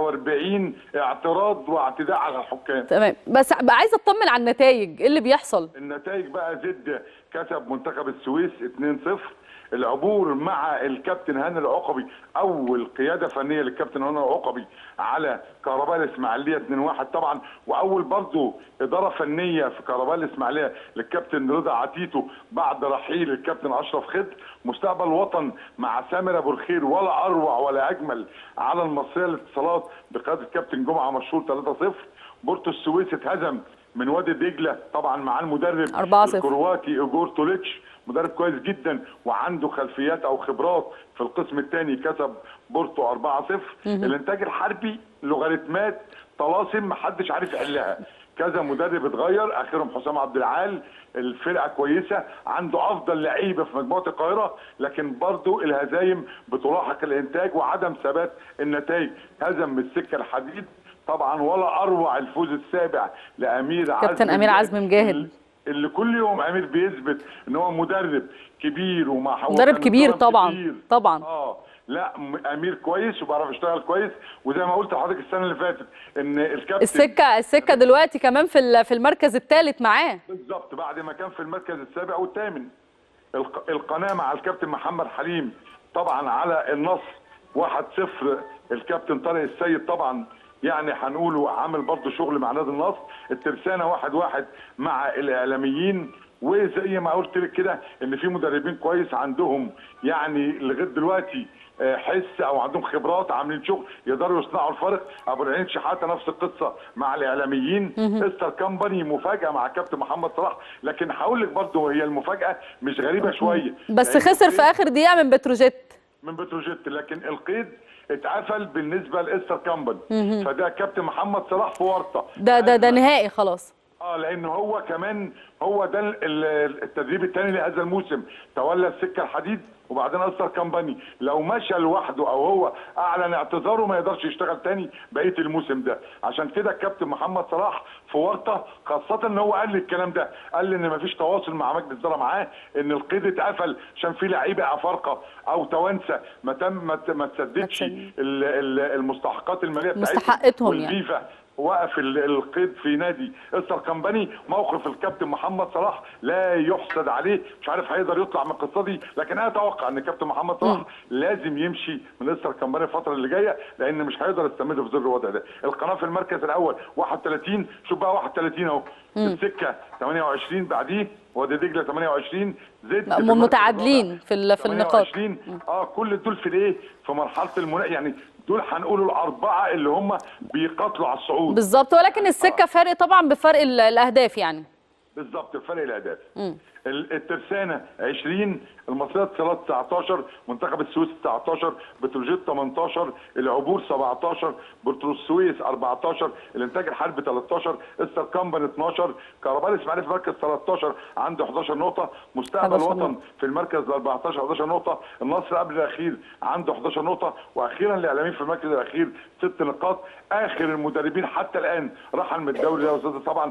46 اعتراض واعتداء على الحكام تمام بس بقى عايزه اطمن على النتائج ايه اللي بيحصل النتائج بقى زد كسب منتخب السويس 2-0 العبور مع الكابتن هاني العقبي اول قياده فنيه للكابتن هاني العقبي على كهرباء الاسماعيليه 2-1 طبعا واول برضه اداره فنيه في كهرباء الاسماعيليه للكابتن رضا عتيتو بعد رحيل الكابتن اشرف خضر مستقبل وطن مع سامر ابو الخير ولا اروع ولا اجمل على المصريه للاتصالات بقياده الكابتن جمعه مشهور 3-0 بورتو السويس اتهزم من وادي دجله طبعا مع المدرب 4-0. الكرواتي ايجور توليتش مدرب كويس جدا وعنده خلفيات او خبرات في القسم الثاني كسب بورتو 4-0 الانتاج الحربي لوغاريتمات طلاسم محدش عارف يحلها كذا مدرب اتغير اخرهم حسام عبد العال الفرقه كويسه عنده افضل لعيبه في مجموعه القاهره لكن برضو الهزايم بتلاحق الانتاج وعدم ثبات النتائج هزم من السكه الحديد طبعا ولا اروع الفوز السابع لامير كابتن أمير عزمي مجاهد. اللي كل يوم امير بيثبت ان هو مدرب كبير ومع مدرب وكان كبير طرف طبعا كبير. طبعا اه لا م- امير كويس وبيعرف يشتغل كويس وزي ما قلت لحضرتك السنه اللي فاتت ان الكابتن السكه السكه دلوقتي كمان في ال- في المركز الثالث معاه بالظبط بعد ما كان في المركز السابع والثامن الق- القناه مع الكابتن محمد حليم طبعا على النصر 1-0 الكابتن طارق السيد طبعا يعني هنقوله عامل برضه شغل مع نادي النصر الترسانه 1-1 مع الاعلاميين وزي ما قلت لك كده ان في مدربين كويس عندهم يعني لغايه دلوقتي آه، حس او عندهم خبرات عاملين شغل يقدروا يصنعوا الفرق ابو العين شحاته نفس القصه مع الاعلاميين استر كامباني مفاجاه مع كابتن محمد صلاح لكن هقول لك برضه هي المفاجاه مش غريبه شويه بس لأن خسر في القيد اخر دقيقه من بتروجيت من بتروجيت لكن القيد اتقفل بالنسبه لاستر كامباني فده كابتن محمد صلاح في ورطه ده ده ده نهائي خلاص اه لان هو كمان هو ده ال- ال- التدريب الثاني لهذا الموسم تولى السكه الحديد وبعدين اثر كامباني لو مشى لوحده او هو اعلن اعتذاره ما يقدرش يشتغل تاني بقيه الموسم ده عشان كده الكابتن محمد صلاح في ورطه خاصه ان هو قال لي الكلام ده قال لي ان مفيش تواصل مع مجلس الاداره معاه ان القيد اتقفل عشان في لعيبه افارقه او توانسه ما تم ما ت- ما تسددش تسدد. ال- ال- المستحقات الماليه بتاعتهم مستحقاتهم يعني. والفيفا وقف ال- القيد في نادي استر كامباني موقف الكابتن محمد صلاح لا يحسد عليه مش عارف هيقدر يطلع من القصه دي لكن انا اتوقع ان الكابتن محمد صلاح لازم يمشي من استر كامباني الفتره اللي جايه لان مش هيقدر يستمر في ظل الوضع ده القناه في المركز الاول 31 شوف بقى 31 اهو السكه 28 بعديه وادي دجله 28 زد في المركز متعادلين الرابع في ال- في النقاط 28 اه كل دول في الايه في مرحله المنا يعني دول هنقولوا الاربعه اللي هم بيقاتلوا على الصعود بالظبط ولكن السكه فرق طبعا بفرق ال- الاهداف يعني بالظبط فرق الاهداف ال- الترسانه 20 المصريه اتصالات 19 منتخب السويس 19 بتروجيت 18 العبور 17 بورتو السويس 14 الانتاج الحربي 13 استر كامبن 12 كهرباء الاسماعيلي في مركز 13 عنده 11 نقطه مستقبل 11 وطن نقطة. في المركز ال 14 11 نقطه النصر قبل الاخير عنده 11 نقطه واخيرا الاعلاميين في المركز الاخير ست نقاط اخر المدربين حتى الان رحل من الدوري ده يا استاذ طبعا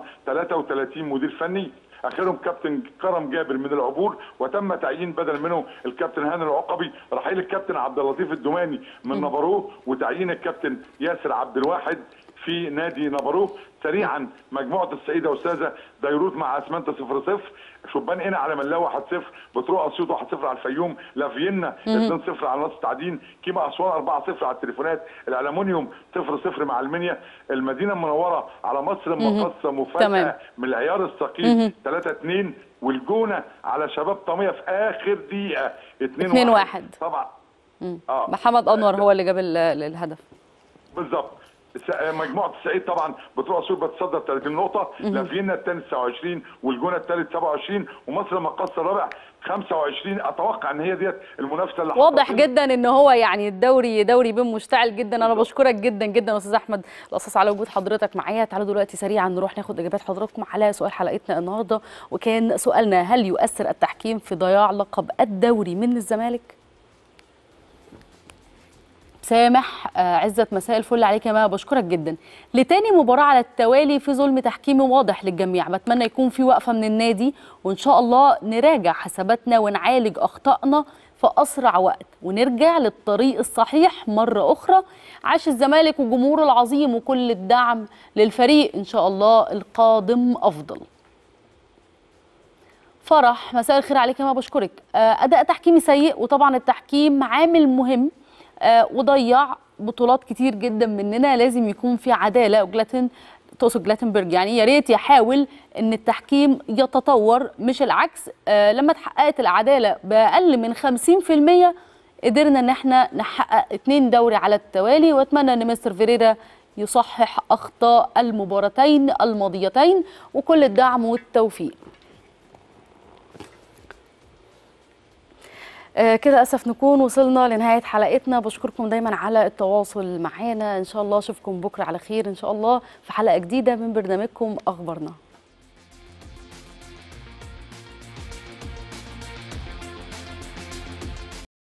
33 مدير فني اخرهم كابتن كرم جابر من العبور وتم تعيين بدل منه الكابتن هاني العقبي رحيل الكابتن عبد اللطيف الدوماني من نبروه وتعيين الكابتن ياسر عبد الواحد في نادي نبروه سريعا مجموعه السيده استاذه ديروت مع اسمنت 0 0 شبان هنا على ملاوه 1 0 بتروح اسيوط 1 0 على الفيوم لافينا 2 0 على نصر تعدين كيما اسوان 4 0 على التليفونات الالومنيوم 0 0 مع المنيا المدينه المنوره على مصر المقاصه مفاجاه تمام. من العيار الثقيل 3 2 والجونه على شباب طميه في اخر دقيقه 2 2-1. طبعا اه محمد انور هو اللي جاب ال- ال- الهدف بالظبط الس- مجموعه السعيد طبعا بتروح اسيوط بتصدر 30 نقطه لافينا الثاني 29 والجونه الثالث 27 ومصر المقاصه الرابع 25 اتوقع ان هي ديت المنافسه اللي واضح هتقيم. جدا ان هو يعني الدوري دوري بين مشتعل جدا انا بشكرك جدا جدا استاذ احمد القصاص على وجود حضرتك معايا تعالوا دلوقتي سريعا نروح ناخد اجابات حضراتكم على سؤال حلقتنا النهارده وكان سؤالنا هل يؤثر التحكيم في ضياع لقب الدوري من الزمالك سامح آه، عزت مساء الفل عليك يا ماما بشكرك جدا لتاني مباراة على التوالي في ظلم تحكيمي واضح للجميع بتمنى يكون في وقفة من النادي وإن شاء الله نراجع حساباتنا ونعالج أخطائنا في أسرع وقت ونرجع للطريق الصحيح مرة أخرى عاش الزمالك وجمهوره العظيم وكل الدعم للفريق إن شاء الله القادم أفضل فرح مساء الخير عليك يا ماما بشكرك آه، أداء تحكيمي سيء وطبعا التحكيم عامل مهم آه، وضيع بطولات كتير جدا مننا لازم يكون في عداله وجلاتن تقصد جلاتنبرج يعني يا ريت يحاول ان التحكيم يتطور مش العكس آه، لما اتحققت العداله باقل من 50% قدرنا ان احنا نحقق اتنين دوري على التوالي واتمنى ان مستر فيريرا يصحح اخطاء المباراتين الماضيتين وكل الدعم والتوفيق آه، كده اسف نكون وصلنا لنهايه حلقتنا بشكركم دايما على التواصل معانا ان شاء الله اشوفكم بكره على خير ان شاء الله في حلقه جديده من برنامجكم اخبارنا